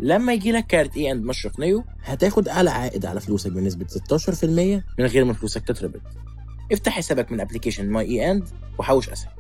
لما يجي لك كارت اي اند مشرق نيو هتاخد اعلى عائد على فلوسك بنسبه 16% من غير ما فلوسك تتربط افتح حسابك من ابلكيشن ماي اي اند وحوش اسهم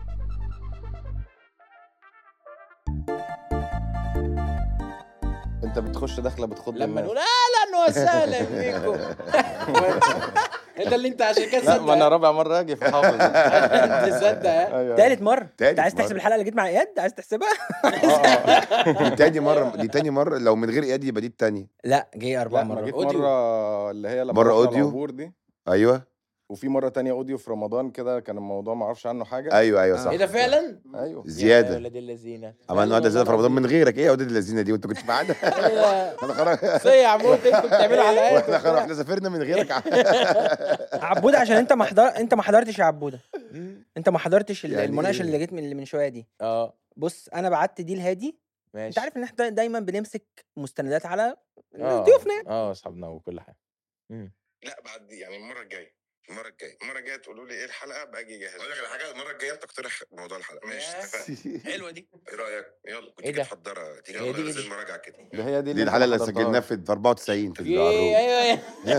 انت بتخش داخله بتخض لما الناس. نقول اهلا وسهلا بيكم انت اللي انت عشان كده لا ما انا تصدق رابع مره اجي في حافظ انت تصدق ها؟ ايوه تالت مرة تالت انت عايز مرة. تحسب الحلقة اللي جيت مع اياد عايز تحسبها دي تاني مره دي تاني مره لو من غير اياد يبقى دي التانيه لا جه اربع لا ما مرات جيت أوديو. مره اللي هي لما مرة رحنا أوديو. العبور دي ايوه وفي مره تانية اوديو في رمضان كده كان الموضوع ما اعرفش عنه حاجه ايوه ايوه صح ايه ده فعلا؟ ايوه يا زياده ولاد اللذينه عملنا واحده زياده في رمضان من غيرك ايه يا ولاد اللذينه دي وانت كنت معانا انا خلاص صيع موت انتوا بتعملوا حلقات واحنا خلاص احنا سافرنا من غيرك عبودة عشان انت ما حضر انت ما حضرتش يا عبودة انت ما حضرتش ال- يعني المناقشة إيه؟ اللي جت من اللي من شوية دي اه بص انا بعت دي لهادي ماشي انت عارف ان احنا دايما بنمسك مستندات على آه. ضيوفنا يعني. اه اصحابنا وكل حاجه لا بعد يعني المره الجايه المره الجايه المره الجايه تقولوا لي ايه الحلقه باجي جاهز اقول لك على حاجه المره الجايه تقترح موضوع الحلقه ماشي يا. اتفقنا حلوه دي ايه رايك يلا إيه تيجي ده؟ تحضرها تيجي هي دي- نعمل دي- زي المراجعه كده ده هي دي دي انت الحلقه اللي ما سجلناها حضرتهاش. في في 94 في ايه العروض ايوه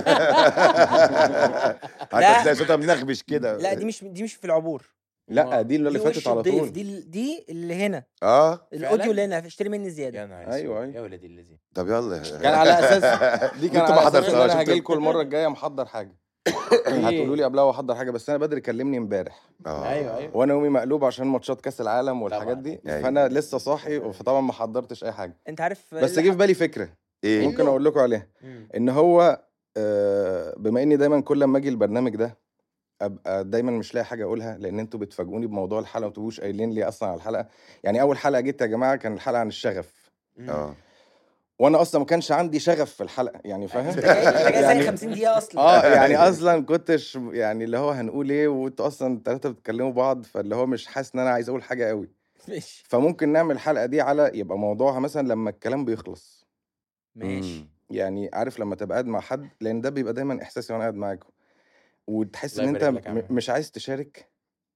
هتلاقي صوتها منخبش كده لا دي مش دي مش في العبور لا دي اللي دي فاتت وش على الضيف طول دي ال- دي اللي هنا اه الاوديو اللي هنا اشتري مني يا زياده نهار أيوة، أيوة أيوة. يا ولاد اللذين طب يلا كان على اساس دي كان انتوا ما على اساس ان حضرتهاش، انا هاجي انتوا- لكم المره الجايه محضر حاجه هتقولوا لي قبلها واحضر حاجه بس انا بدري كلمني امبارح اه ايوه ايوه وانا يومي مقلوب عشان ماتشات كاس العالم والحاجات طبعاً. دي أيوة. فانا لسه صاحي فطبعا ما حضرتش اي حاجه انت عارف بس اللي جه في بالي فكره ايه ممكن اقول لكم عليها مم. ان هو آه، بما اني دايما كل ما اجي البرنامج ده ابقى دايما مش لاقي حاجه اقولها لان انتوا بتفاجئوني بموضوع الحلقه وما تبقوش قايلين لي اصلا على الحلقه يعني اول حلقه جيت يا جماعه كان الحلقه عن الشغف اه وانا اصلا ما كانش عندي شغف في الحلقه يعني فاهم انت جاي انت جاي يعني- زي 50 دقيقه اصلا اه يعني اصلا كنتش يعني اللي هو هنقول ايه وانتوا اصلا الثلاثه بتتكلموا بعض فاللي هو مش حاسس ان انا عايز اقول حاجه قوي ماشي فممكن نعمل الحلقه دي على يبقى موضوعها مثلا لما الكلام بيخلص ماشي مم. يعني عارف لما تبقى قاعد مع حد لان ده بيبقى دايما احساسي وانا قاعد معاكم وتحس ان الله انت يبارك لك يا م- عم. مش عايز تشارك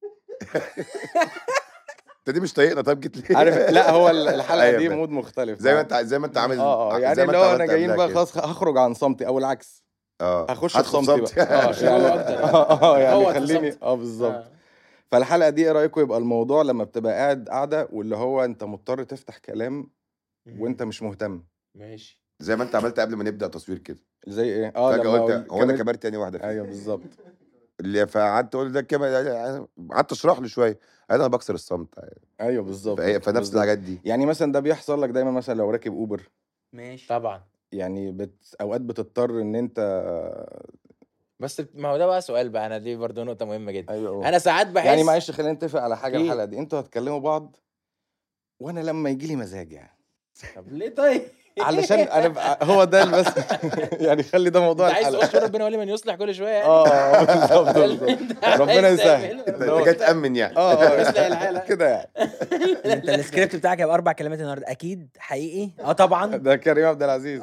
انت دي مش طايقنا طب جيت ليه عارف لا هو ال- الحلقه أيوة دي فاهم. مود مختلف زي ما انت زي ما انت عامل اه اه يعني زي ما اللي انت هو عملت انا جايين قبلها بقى كده. خلاص هخرج عن صمتي او العكس اه هخش في هدخل صمتي صمتي. بقى اه شغل يعني أكتر. اه اه يعني هو خليني صمت. اه بالظبط آه. فالحلقه دي ايه رايكم يبقى الموضوع لما بتبقى قاعد قاعده واللي هو انت مضطر تفتح كلام وانت مش مهتم ماشي زي ما انت عملت قبل ما نبدا تصوير كده زي ايه اه فجاه لما قلت هو انا كاميرا- كبرت تاني واحده فيه. ايوه بالظبط اللي فقعدت اقول ده كده قعدت اشرح له شويه قال انا بكسر الصمت ايوه بالظبط فهي- فنفس بالظبط. الحاجات دي يعني مثلا ده بيحصل لك دايما مثلا لو راكب اوبر ماشي طبعا يعني بت... اوقات بتضطر ان انت بس ما هو ده بقى سؤال بقى انا دي برضه نقطه مهمه جدا ايوه انا ساعات بحس يعني معلش خلينا نتفق على حاجه إيه؟ الحلقه دي انتوا هتكلموا بعض وانا لما يجي لي مزاج يعني طب ليه طيب علشان انا بقى هو ده اللي بس يعني خلي ده موضوع انت عايز الحلقه تقول ربنا ولي من يصلح كل شويه يعني اه بالظبط ده اللي بالظبط. انت عايز ربنا يسهل. تعمله. انت انت جاي تامن يعني اه اه يصلح الحالة. كده يعني انت السكريبت بتاعك هيبقى اربع كلمات النهارده اكيد حقيقي اه طبعا ده كريم عبد العزيز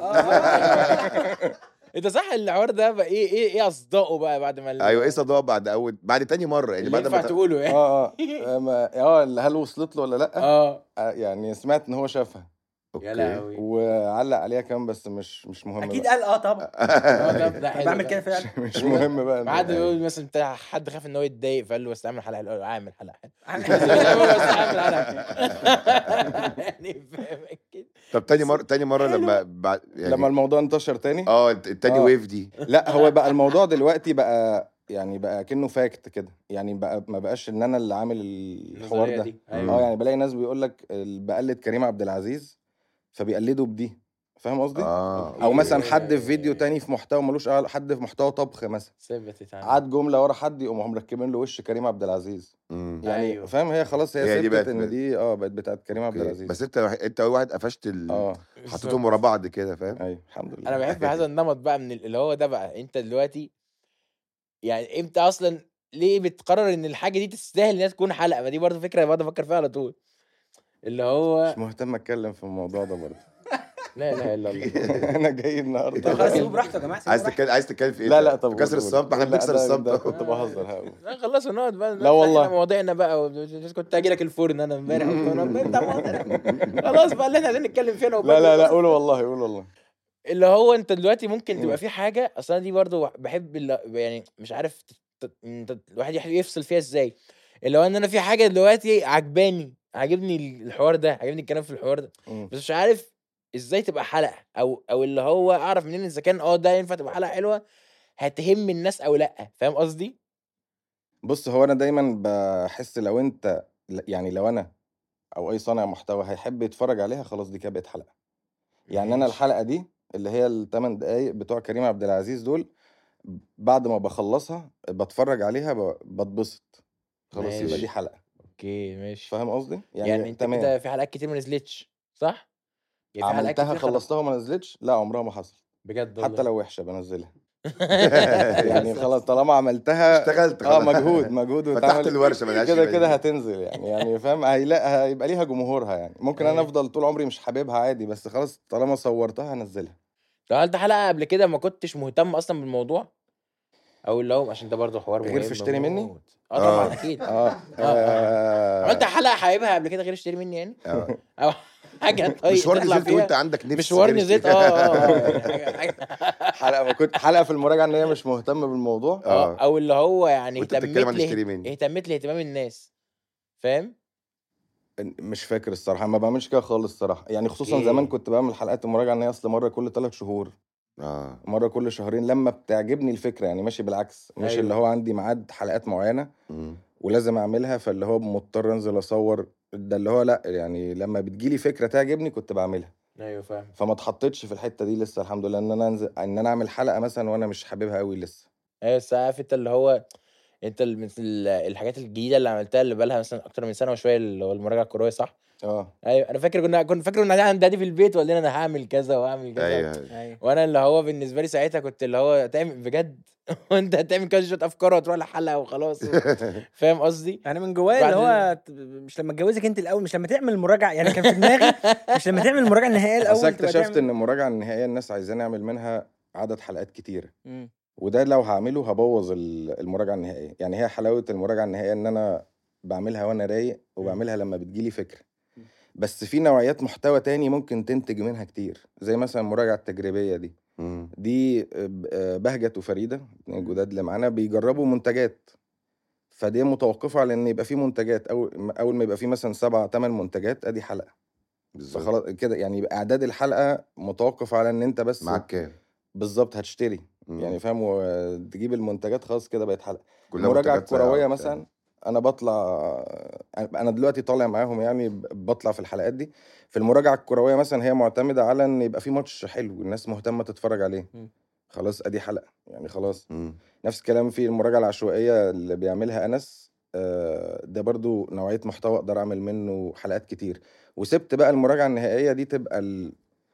انت صح الحوار ده بقى ايه ايه ايه اصدقه بقى بعد ما ال- ايوه ايه صداع بعد اول بعد تاني مره يعني اللي بعد ينفع ما ت- تقوله يعني اه اه ما- اه اللي هل وصلت له ولا لا اه آه، يعني سمعت ان هو شافها يا اوكي لهوي وعلق عليها كام بس مش مش مهم اكيد بقى. قال اه طبعا آه، ده- ده حلو بعمل ده. كده فعلا مش مهم بقى ما حد بيقول مثلا بتاع حد خاف ان هو يتضايق فقال له بس اعمل حلقه حلوه اعمل حلقه حلوه بس اعمل حلقه يعني فاهم كده طب تاني مره تاني مره لما بعد يعني لما الموضوع انتشر تاني اه الت- التاني آه. ويف دي لا هو بقى الموضوع دلوقتي بقى يعني بقى كأنه فاكت كده يعني بقى ما بقاش ان انا اللي عامل الحوار النظرية ده دي. مم. ايوه اه يعني بلاقي ناس بيقول لك بقلد كريم عبد العزيز فبيقلدوا بدي فاهم قصدي اه او مثلا أوكي. حد في فيديو تاني في محتوى ملوش علاقة- حد في محتوى طبخ مثلا ثبتت عنه. عاد جمله ورا حد يقوموا مركبين له وش كريم عبد العزيز مم. يعني أيوه. فاهم هي خلاص هي, هي دي ثبتت بقت- ان دي اه بقت بتاعت كريم عبد اوكي. العزيز بس انت انت اول واحد قفشت ال... اه حطيتهم ورا بعض كده فاهم ايوه الحمد لله انا بحب هذا النمط بقى من اللي هو ده بقى انت دلوقتي يعني امتى اصلا ليه بتقرر ان الحاجه دي تستاهل انها تكون حلقه ما دي برضه فكره بقعد افكر فيها على طول اللي هو مش مهتم اتكلم في الموضوع ده برضه لا اله الا الله انا جاي طب النهارده خلاص سيبوا براحته يا جماعه سيبوا عايز براحته. تتكلم عايز تتكلم في ايه لا طيب؟ لا طب في كسر قول- الصمت احنا لا، بنكسر ده- الصمت ده أهو. كنت بهزر هقول لا خلاص نقعد بقى لا والله. إحنا مواضيعنا بقى كنت هاجي لك الفرن انا امبارح انت خلاص بقى اللي احنا عايزين نتكلم فيه انا لا لا لا قول والله قول والله اللي هو انت دلوقتي ممكن مم. تبقى في حاجه اصلا دي برضو بحب اللي يعني مش عارف ت- ت- انت الواحد يح- يفصل فيها ازاي اللي هو ان انا في حاجه دلوقتي عجباني عاجبني الحوار ده عاجبني الكلام في الحوار ده مم. بس مش عارف ازاي تبقى حلقه او او اللي هو اعرف منين اذا كان اه ده ينفع تبقى حلقه حلوه هتهم الناس او لا فاهم قصدي بص هو انا دايما بحس لو انت يعني لو انا او اي صانع محتوى هيحب يتفرج عليها خلاص دي كده بقت حلقه يعني انا ماشي. الحلقه دي اللي هي الثمان دقايق بتوع كريم عبد العزيز دول بعد ما بخلصها بتفرج عليها ب- بتبسط خلاص يبقى ماشي. دي حلقه اوكي ماشي فاهم قصدي يعني, يعني, يعني انت تمام كده في حلقات كتير ما نزلتش صح يعني في حلقات عملتها كتير خلصتها وما نزلتش لا عمرها ما حصل بجد حتى والله. لو وحشه بنزلها يعني خلاص طالما عملتها اشتغلت اه خلاص. مجهود مجهود فتحت واتعمل الورشه ملهاش كده بديل. كده هتنزل يعني يعني فاهم هيلاقي هيبقى ليها جمهورها يعني ممكن انا أيوة. افضل طول عمري مش حاببها عادي بس خلاص طالما صورتها هنزلها لو عملت حلقه قبل كده ما كنتش مهتم اصلا بالموضوع او اللي هو عشان ده برضه حوار غير مهم في اشتري مني؟ موت. اه طبعا آه. اكيد اه, آه. عملت آه. حلقه حبيبها قبل كده غير اشتري مني يعني آه. او حاجه طيب مشوار تطلع نزلت وانت فيها عندك نفس مشوار غير نزلت اه اه اه يعني حاجة- حاجة- حلقه ما كنت حلقه في المراجعه ان هي مش مهتمه بالموضوع اه آه. او اللي هو يعني وانت بتتكلم عن اهتميت اشتري له مني اهتميت لاهتمام الناس فاهم مش فاكر الصراحه ما بعملش كده خالص الصراحه يعني خصوصا أوكي. زمان كنت بعمل حلقات المراجعه ان هي اصل مره كل ثلاث شهور اه مره كل شهرين لما بتعجبني الفكره يعني ماشي بالعكس مش أيوة. اللي هو عندي ميعاد حلقات معينه مم. ولازم اعملها فاللي هو مضطر انزل اصور ده اللي هو لا يعني لما بتجيلي فكره تعجبني كنت بعملها ايوه فاهم فما اتحطيتش في الحته دي لسه الحمد لله ان انا انزل ان انا اعمل حلقه مثلا وانا مش حاببها قوي لسه ايوه بس عارف انت اللي هو انت ال- مثل الحاجات الجديده اللي عملتها اللي بقالها مثلا اكتر من سنه وشويه اللي هو المراجعه الكرويه صح؟ اه ايوه انا فاكر كنا كنت فاكر ان عند دادي في البيت وقال لنا انا هعمل كذا وهعمل كذا ايوه ايوه وانا اللي هو بالنسبه لي ساعتها كنت اللي هو تعمل بجد وانت هتعمل كذا شويه افكار وتروح لحلقه وخلاص فاهم قصدي؟ انا من جوايا بعد اللي هو ت- مش لما اتجوزك انت الاول مش لما تعمل المراجعه يعني كان في دماغي مش لما تعمل المراجعه النهائيه بس الاول أنا تبقى اكتشفت تعمل- ان المراجعه النهائيه الناس عايزاني اعمل منها عدد حلقات كتيره مم. وده لو هعمله هبوظ ال- المراجعه النهائيه يعني هي حلاوه المراجعه النهائيه ان انا بعملها وانا رايق وبعملها لما بتجيلي فكره بس في نوعيات محتوى تاني ممكن تنتج منها كتير زي مثلا المراجعه التجريبيه دي مم. دي ب- آه، بهجت وفريده اتنين جداد اللي معانا بيجربوا منتجات فدي متوقفه على ان يبقى في منتجات اول اول ما يبقى في مثلا سبع ثمان منتجات ادي حلقه بالظبط فخلاص كده يعني يبقى اعداد الحلقه متوقف على ان انت بس معاك كام بالظبط هتشتري مم. يعني فاهم وتجيب المنتجات خلاص كده بقت حلقه كلها المراجعه منتجات ساعة الكرويه وبتاع. مثلا انا بطلع انا دلوقتي طالع معاهم يعني ب- بطلع في الحلقات دي في المراجعه الكرويه مثلا هي معتمده على ان يبقى في ماتش حلو الناس مهتمه تتفرج عليه مم. خلاص ادي حلقه يعني خلاص مم. نفس الكلام في المراجعه العشوائيه اللي بيعملها انس آه، ده برضو نوعيه محتوى اقدر اعمل منه حلقات كتير وسبت بقى المراجعه النهائيه دي تبقى ال...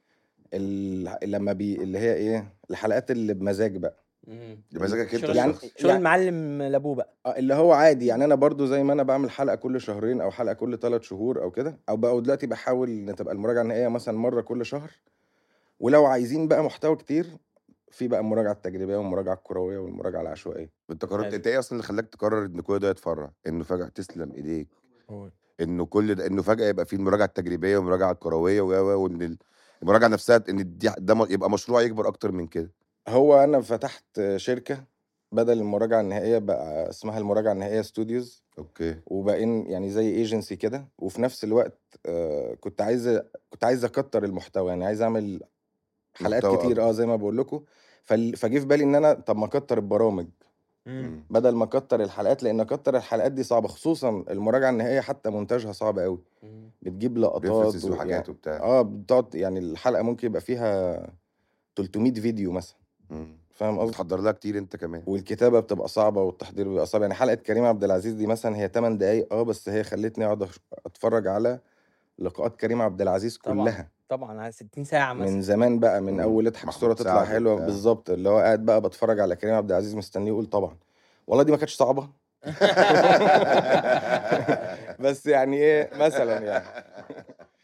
ال... لما بي اللي هي ايه الحلقات اللي بمزاج بقى بمزاجك انت شغل- يعني- الشخصي. شغل المعلم لابوه بقى آه، اللي هو عادي يعني انا برضو زي ما انا بعمل حلقه كل شهرين او حلقه كل ثلاث شهور او كده او بقى دلوقتي بحاول ان تبقى المراجعه النهائيه مثلا مره كل شهر ولو عايزين بقى محتوى كتير في بقى المراجعه التجريبيه والمراجعه الكرويه والمراجعه العشوائيه انت قررت حلو. انت ايه اصلا اللي خلاك تقرر ان كل ده يتفرع انه فجاه تسلم ايديك انه كل ده انه فجاه يبقى في المراجعه التجريبيه والمراجعه الكرويه و و- وان ال- المراجعه نفسها ان دي ده م- يبقى مشروع يكبر اكتر من كده هو انا فتحت شركه بدل المراجعه النهائيه بقى اسمها المراجعه النهائيه ستوديوز اوكي وبقين يعني زي ايجنسي كده وفي نفس الوقت آه، كنت عايز كنت عايز اكتر المحتوى يعني عايز اعمل حلقات محتوى كتير أكبر. اه زي ما بقول لكم فال- فجه في بالي ان انا طب ما اكتر البرامج مم. بدل ما اكتر الحلقات لان اكتر الحلقات دي صعبه خصوصا المراجعه النهائيه حتى مونتاجها صعب قوي بتجيب لقطات ريفرنسز و- وحاجات يعني وبتاع اه بتقعد يعني الحلقه ممكن يبقى فيها 300 فيديو مثلا مم. فاهم قصدي بتحضر لها كتير انت كمان والكتابه بتبقى صعبه والتحضير بيبقى صعب يعني حلقه كريم عبد العزيز دي مثلا هي 8 دقايق اه بس هي خلتني اقعد أش- اتفرج على لقاءات كريم عبد العزيز طبعا. كلها طبعا على 60 ساعه مثلا من زمان بقى من مم. اول اضحك محمود الصوره تطلع سعد حلوه وبتاع. بالظبط اللي هو قاعد بقى بتفرج على كريم عبد العزيز مستنيه يقول طبعا والله دي ما كانتش صعبه بس يعني ايه مثلا يعني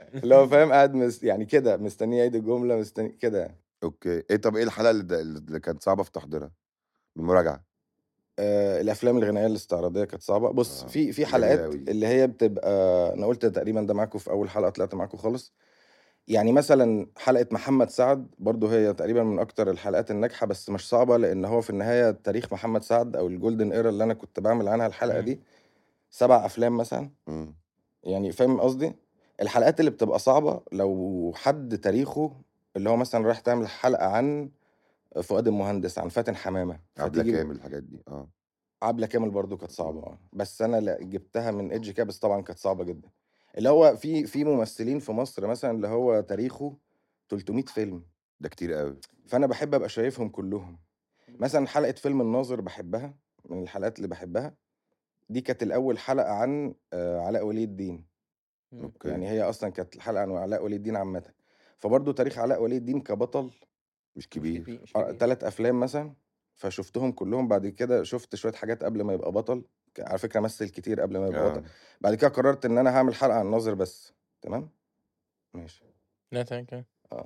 اللي هو فاهم قاعد مس... يعني كده مستني يعيد الجمله مستني كده يعني. اوكي ايه طب ايه الحلقه اللي, اللي كانت صعبه في تحضيرها من المراجعه آه الافلام الغنائيه الاستعراضيه كانت صعبه بص آه، في في جميلة حلقات أوي. اللي هي بتبقى انا قلت تقريبا ده معاكم في اول حلقه طلعت معاكم خالص يعني مثلا حلقه محمد سعد برضو هي تقريبا من اكتر الحلقات الناجحه بس مش صعبه لان هو في النهايه تاريخ محمد سعد او الجولدن ايرا اللي انا كنت بعمل عنها الحلقه مم. دي سبع افلام مثلا مم. يعني فاهم قصدي الحلقات اللي بتبقى صعبة لو حد تاريخه اللي هو مثلا رايح تعمل حلقة عن فؤاد المهندس عن فاتن حمامة عبله فتيجي- كامل الحاجات دي اه عبلة كامل برضو كانت صعبة اه بس انا لا جبتها من ايدج كابس طبعا كانت صعبة جدا اللي هو في في ممثلين في مصر مثلا اللي هو تاريخه 300 فيلم ده كتير قوي فانا بحب ابقى شايفهم كلهم مثلا حلقة فيلم الناظر بحبها من الحلقات اللي بحبها دي كانت الاول حلقة عن آه، علاء ولي الدين اوكي يعني هي اصلا كانت الحلقه عن علاء ولي الدين عامه فبرضه تاريخ علاء ولي الدين كبطل مش كبير ثلاث افلام مثلا فشفتهم كلهم بعد كده شفت شويه حاجات قبل ما يبقى بطل ك- على فكره مثل كتير قبل ما يبقى آه. بطل بعد كده قررت ان انا هعمل حلقه عن الناظر بس تمام ماشي لا تمام كده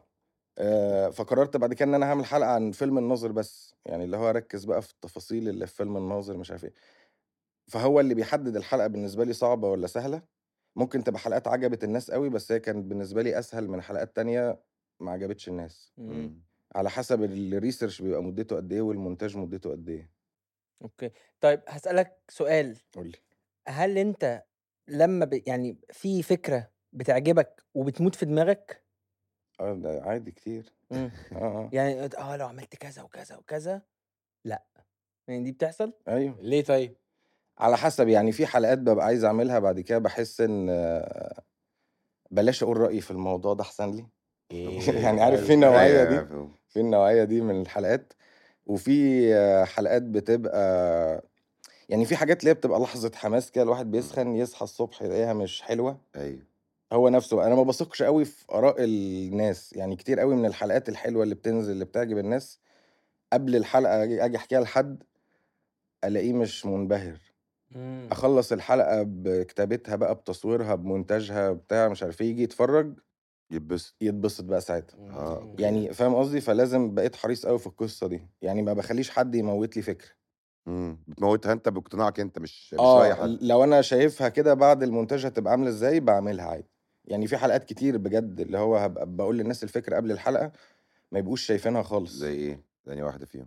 آه فقررت بعد كده ان انا هعمل حلقه عن فيلم الناظر بس يعني اللي هو اركز بقى في التفاصيل اللي في فيلم الناظر مش عارف ايه فهو اللي بيحدد الحلقه بالنسبه لي صعبه ولا سهله ممكن تبقى حلقات عجبت الناس قوي بس هي كانت بالنسبه لي اسهل من حلقات تانية ما عجبتش الناس مم. على حسب الريسيرش بيبقى مدته قد ايه والمونتاج مدته قد ايه اوكي طيب هسألك سؤال قول لي هل انت لما ب... يعني في فكرة بتعجبك وبتموت في دماغك اه ده عادي كتير مم. اه اه يعني اه لو عملت كذا وكذا وكذا لا يعني دي بتحصل ايوه ليه طيب؟ على حسب يعني في حلقات ببقى عايز اعملها بعد كده بحس ان آه، بلاش اقول رايي في الموضوع ده احسن لي يعني عارف في النوعيه أيوة، دي أيوة. في النوعيه دي من الحلقات وفي آه، حلقات بتبقى يعني في حاجات اللي هي بتبقى لحظه حماس كده الواحد بيسخن يصحى الصبح يلاقيها مش حلوه ايوه هو نفسه انا ما بثقش قوي في اراء الناس يعني كتير قوي من الحلقات الحلوه اللي بتنزل اللي بتعجب الناس قبل الحلقه اجي أجي احكيها لحد الاقيه مش منبهر مم. اخلص الحلقه بكتابتها بقى بتصويرها بمونتاجها بتاع مش عارف ايه يجي يتفرج يتبسط يتبسط بقى ساعتها اه يعني فاهم قصدي فلازم بقيت حريص قوي في القصه دي يعني ما بخليش حد يموت لي فكره مم. بتموتها انت باقتناعك انت مش مش راي اه حد لو انا شايفها كده بعد المونتاج هتبقى عامله ازاي بعملها عادي يعني في حلقات كتير بجد اللي هو هبقى بقول للناس الفكره قبل الحلقه ما يبقوش شايفينها خالص زي ايه ثانيه واحده فيهم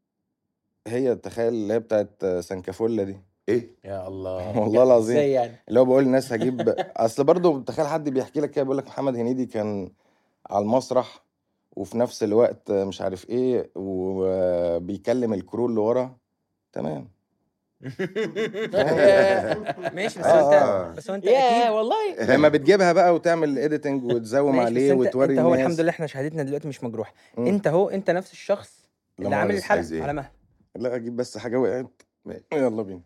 هي تخيل اللي هي بتاعت سانكافولا دي ايه يا الله والله العظيم. ازاي يعني؟ اللي هو بقول للناس هجيب اصل برضو تخيل حد بيحكي لك كده بيقول لك محمد هنيدي كان على المسرح وفي نفس الوقت مش عارف ايه وبيكلم الكرو اللي ورا تمام ماشي بس آه، هو آه. انت بس هو انت يا اكيد والله لما بتجيبها بقى وتعمل اديتنج وتزوم ماشي، بس عليه انت, وتوري انت هو الناس الحمد لله احنا شهادتنا دلوقتي مش مجروحه مم. انت هو انت نفس الشخص لا اللي عامل مؤاخذة. الحلقه عايز ايه؟ على مهل لا اجيب بس حاجه وقعت يلا بينا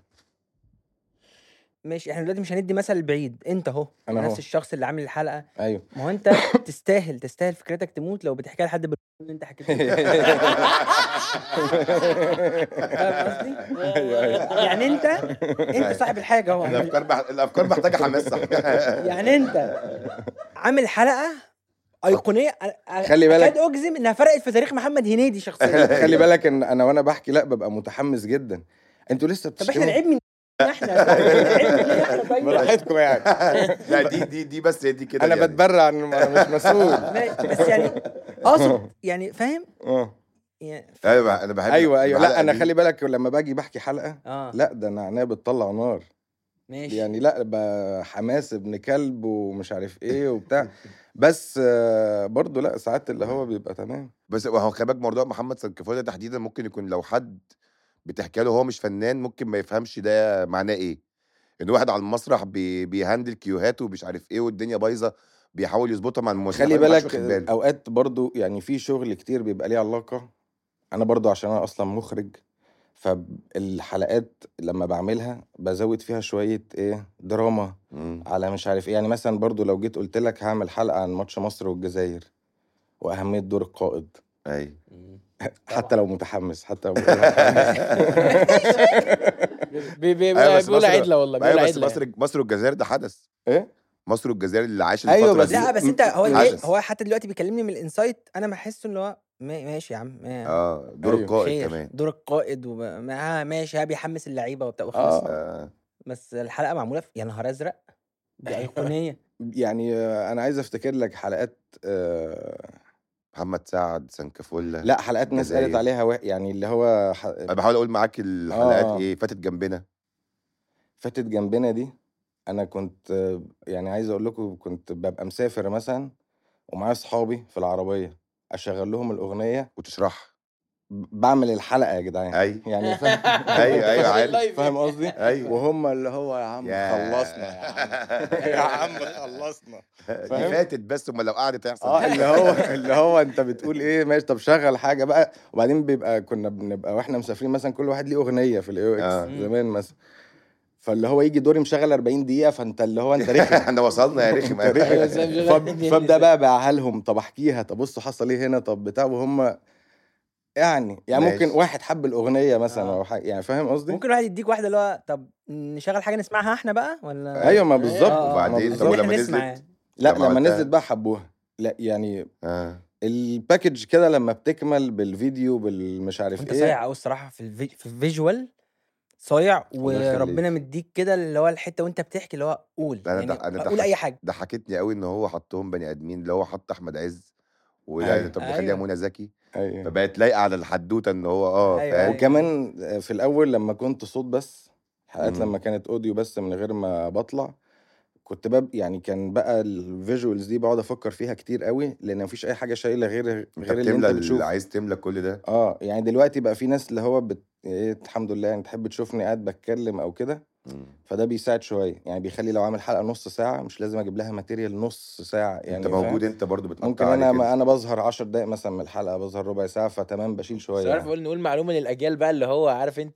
ماشي احنا دلوقتي مش هندي مثل بعيد انت اهو أنا نفس هو. الشخص اللي عامل الحلقه ايوه ما هو انت تستاهل تستاهل فكرتك تموت لو بتحكيها لحد بال- اللي انت حكيته فاهم قصدي؟ ايوه ايوه يعني انت انت صاحب الحاجه اهو الافكار بح... الافكار محتاجه حماس صح يعني انت عامل حلقه ايقونيه أ- أ- خلي بالك- اكاد اجزم انها فرقت في تاريخ محمد هنيدي شخصيا خلي بالك ان انا وانا بحكي لا ببقى متحمس جدا انتوا لسه طب احنا بتشتموا العيب من احنا العيب مننا احنا طيب براحتكم يعني لا دي دي دي بس هي دي كده انا يعني. بتبرع ان انا مش مسؤول ماشي، بس يعني اقصد يعني فاهم اه يعني ايوه انا بحب ايوه ايوه لا الحلقة انا دي. خلي بالك لما باجي بحكي حلقه اه لا ده انا عينيا بتطلع نار ماشي يعني لا ب- حماس ابن كلب ومش عارف ايه وبتاع بس آه، برضو لا ساعات اللي هو بيبقى تمام بس هو خلي بالك موضوع محمد سنكفوله ده تحديدا ممكن يكون لو حد بتحكي له هو مش فنان ممكن ما يفهمش ده معناه ايه ان واحد على المسرح بي... بيهندل كيوهات ومش عارف ايه والدنيا بايظه بيحاول يظبطها مع الممثلين خلي ما حدش بالك واخد باله. اوقات برضو يعني في شغل كتير بيبقى ليه علاقه انا برضو عشان انا اصلا مخرج فالحلقات لما بعملها بزود فيها شويه ايه دراما مم. على مش عارف ايه يعني مثلا برضو لو جيت قلت لك هعمل حلقه عن ماتش مصر والجزائر واهميه دور القائد اي حتى لو متحمس حتى لو بي- بي- أيوة بس بيقول مصر- عدله والله بيقول ايوه بس عدله مصر مصر والجزائر ده حدث ايه مصر والجزائر اللي عاش أيوة، الفتره بس دي لا بس انت هو م- ايه عدس. هو حتى دلوقتي بيكلمني من الانسايت انا بحسه اللي هو ما- ماشي يا عم ما- اه دور أيوة. القائد خير كمان دور القائد وما ماشي ها بيحمس اللعيبه وبتاع وخلاص اه آه. بس الحلقه معموله في يا نهار ازرق دي ايقونيه يعني آه، انا عايز افتكر لك حلقات آه، محمد سعد سنكفولا لا حلقات ناس قالت الجزائر. عليها وح- يعني اللي هو ح... انا بحاول اقول معاك الحلقات آه. ايه فاتت جنبنا فاتت جنبنا دي انا كنت آه، يعني عايز اقول لكم كنت ببقى مسافر مثلا ومعايا اصحابي في العربيه اشغل لهم الاغنيه وتشرح ب- بعمل الحلقه يا جدعان اي يعني فاهم ايوه ايوه عارف فاهم قصدي ايوه وهم اللي هو يا عم يا. خلصنا يا عم يا عم خلصنا دي فاهم؟ فاتت بس امال لو قعدت تحصل اه اللي هو اللي هو انت بتقول ايه ماشي طب شغل حاجه بقى وبعدين بيبقى كنا بنبقى واحنا مسافرين مثلا كل واحد ليه اغنيه في الاي آه. اكس زمان مثلا فاللي هو يجي دوري مشغل 40 دقيقه فانت اللي هو انت رخم احنا وصلنا يا رخم انت أيوة، رخم. زي مشغل فب- 40 دقيقة فابدا لسه. بقى باعها لهم طب احكيها طب بصوا حصل ايه هنا طب بتاع وهم يعني يعني ممكن ماشي. واحد حب الاغنيه مثلا آه. او حاجه يعني فاهم قصدي ممكن واحد يديك واحده اللي هو طب نشغل حاجه نسمعها احنا بقى ولا ايوه ما بالظبط آه، آه. ما وبعدين بالظبط. طب إن إحنا ولما نسمع نزلت يعني. لا لما لما عملتها؟ نزلت بقى حبوها لا يعني اه الباكج كده لما بتكمل بالفيديو بالمش عارف انت ايه صايع قوي الصراحه في الفي... في الفيجوال صايع الله يخليك. وربنا مديك كده اللي هو الحته وانت بتحكي اللي هو قول أنا يعني ده- أنا قول ضحك- اي حاجه ضحكتني قوي ان هو حطهم بني ادمين اللي هو حط احمد عز أيوة. وده طب نخليها أيوة. منى زكي ايوه فبقت لايقه على الحدوته ان هو اه أيوة، فاهم أيوة. وكمان في الاول لما كنت صوت بس حلقات مم. لما كانت اوديو بس من غير ما بطلع كنت بب يعني كان بقى الفيجوالز دي بقعد افكر فيها كتير قوي لان مفيش اي حاجه شايله غير انت غير اللي انت بتملى اللي بتشوفه عايز تملى كل ده اه يعني دلوقتي بقى في ناس اللي هو بت... إيه الحمد لله يعني تحب تشوفني قاعد بتكلم او كده مم. فده بيساعد شويه يعني بيخلي لو عامل حلقه نص ساعه مش لازم اجيب لها ماتيريال نص ساعه يعني انت فاهم؟ موجود انت برضو بتقطع ممكن عليك انا انت. ما انا بظهر 10 دقايق مثلا من الحلقه بظهر ربع ساعه فتمام بشيل بس شويه عارف يعني. اقول نقول معلومه للاجيال بقى اللي هو عارف انت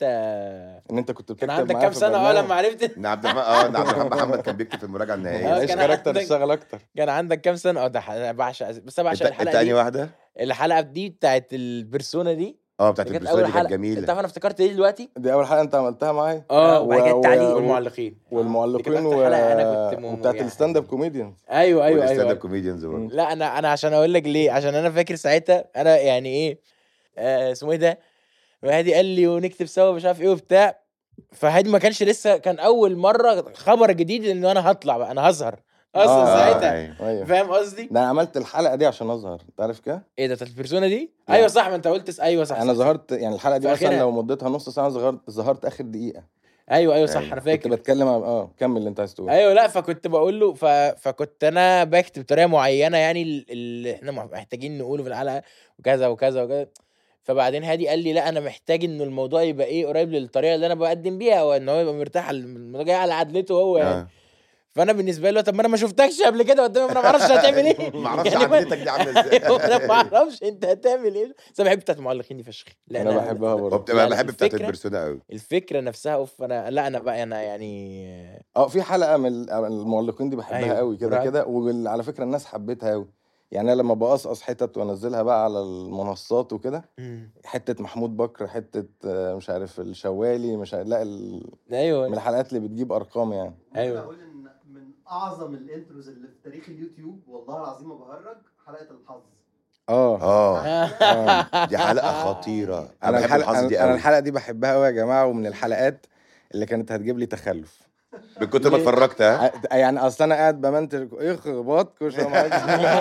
ان انت كنت كان بتكتب عندك معايا كام في سنه اه البرنامج. لما عرفت ان عبد الرحمن اه ان عبد الرحمن محمد كان بيكتب في المراجعه آه، النهائيه معلش كان كاركتر عندك- اشتغل اكتر كان عندك كام سنه اه ده ح- انا بعشق بس انا انت بعشق انت الحلقه انهي دي واحده؟ الحلقه دي بتاعت البرسونا دي اه بتاعت دي كانت البرسونا اول دي كانت حلقه انت جميله عارف انا افتكرت ايه دلوقتي دي اول حلقه انت عملتها معايا اه وبعد كده و- التعليق و- والمعلقين والمعلقين دي كانت و... أكتر حلقة أنا كنت م- وبتاعت يعني- الستاند اب كوميديان ايوه ايوه والستاند اب ايوه كوميديانز برضه لا انا انا عشان اقول لك ليه عشان انا فاكر ساعتها انا يعني ايه آه اسمه ايه ده وهادي قال لي ونكتب سوا مش عارف ايه وبتاع فهادي ما كانش لسه كان اول مره خبر جديد ان انا هطلع بقى انا هظهر اصلا آه، ساعتها أيوة. ايوه فاهم قصدي ده انا عملت الحلقه دي عشان اظهر انت عارف كده ايه ده بتاعت البرسونا دي لا. ايوه صح ما انت قلت س- ايوه صح انا صح، ظهرت يعني الحلقه دي في مثلا آخرها. لو مدتها نص ساعه ظهرت ظهرت اخر دقيقه ايوه ايوه صح أيوة. انا كنت فاكر بتكلم عن- اه كمل اللي انت عايز تقوله ايوه لا فكنت بقول له ف... فكنت انا بكتب بطريقه معينه يعني ال- اللي احنا محتاجين نقوله في الحلقه وكذا وكذا وكذا فبعدين هادي قال لي لا انا محتاج انه الموضوع يبقى ايه قريب للطريقه اللي انا بقدم بيها وان هو يبقى مرتاح الموضوع جاي على عدلته هو يعني آه. فانا بالنسبه له طب ما انا ما شفتكش قبل كده قدامي انا ما اعرفش هتعمل ايه ما اعرفش يعني ما- عدلتك دي عامله ازاي أيوة، انا ما اعرفش انت هتعمل ايه بس انا بحب بتاعت المعلقين دي فشخ لا انا بحبها هو برضه بتبقى لا، لا، بحب بتاعت الفكرة- البرسونا قوي الفكره نفسها اوف انا لا انا بقى انا يعني اه في حلقه من ال- المعلقين دي بحبها أيوة، قوي كده برافو. كده وعلى فكره الناس حبتها قوي يعني انا لما بقصقص حتت وانزلها بقى على المنصات وكده مم. حته محمود بكر حته آه، مش عارف الشوالي مش عارف لا ال... من ايوه الحلقات اللي بتجيب ارقام يعني ممكن أيوة. اقول ان من اعظم الانتروز اللي في تاريخ اليوتيوب والله العظيم ما بهرج حلقه الحظ اه اه دي حلقه خطيره انا بحب الحلقه الحظ دي انا, أنا قوي الحلقه دي بحبها قوي يا جماعه ومن الحلقات اللي كانت هتجيب لي تخلف من كتر ما اتفرجت ها ع- يعني اصل انا قاعد بمنتج اخبط كل شويه معاك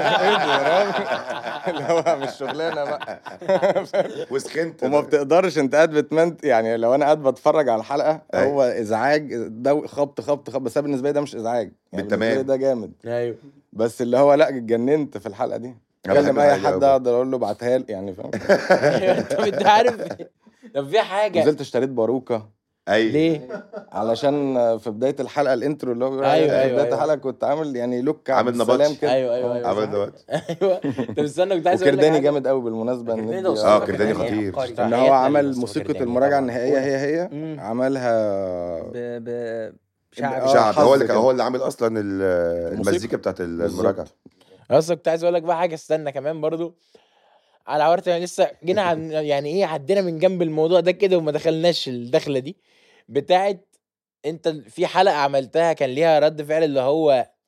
اللي هو مش شغلانه بقى وسخنت وما بتقدرش انت قاعد بتمنت يعني لو انا قاعد بتفرج على الحلقه أيوة. هو ازعاج دو خبط خبط خبط بس أنا بالنسبه لي ده مش ازعاج يعني بالنسبه لي بالتمام. ده جامد ايوه بس اللي هو لا اتجننت في الحلقه دي أنا بحب اكلم اي الحلقة دي حد أوي. اقدر اقول له ابعتها لي يعني فاهم أيوة، انت انت عارف طب في حاجه نزلت اشتريت باروكه ايوه ليه؟ علشان في بدايه الحلقه الانترو اللي هو بيقول أيوة، عليه في أيوة، بدايه أيوة. الحلقه كنت عامل يعني لوك عامل عامل السلام نبطش. كده أيوة، أيوة، آه. أيوة. عمل دوت ايوه طب استنى كنت عايز اقول لك وكرداني حاجة. جامد قوي بالمناسبه كرداني إن ده دي- أسطورة. اه كرداني كرداني خطير. عبقري. ان حياتنا هو اللي عمل اسمه موسيقى كرداني المراجعه طبعاً. النهائيه هي هي مم. عملها ب... ب... شعب آه، شعب حظ هو اللي كده. هو اللي عامل اصلا ال- الموسيقى. المزيكا بتاعت المراجعه بالظبط. اصلا كنت عايز اقول لك بقى حاجه استنى كمان برضو على عورتي يعني لسه جينا عن يعني ايه عدينا من جنب الموضوع ده كده وما دخلناش الدخله دي بتاعت انت في حلقه عملتها كان ليها رد فعل اللي هو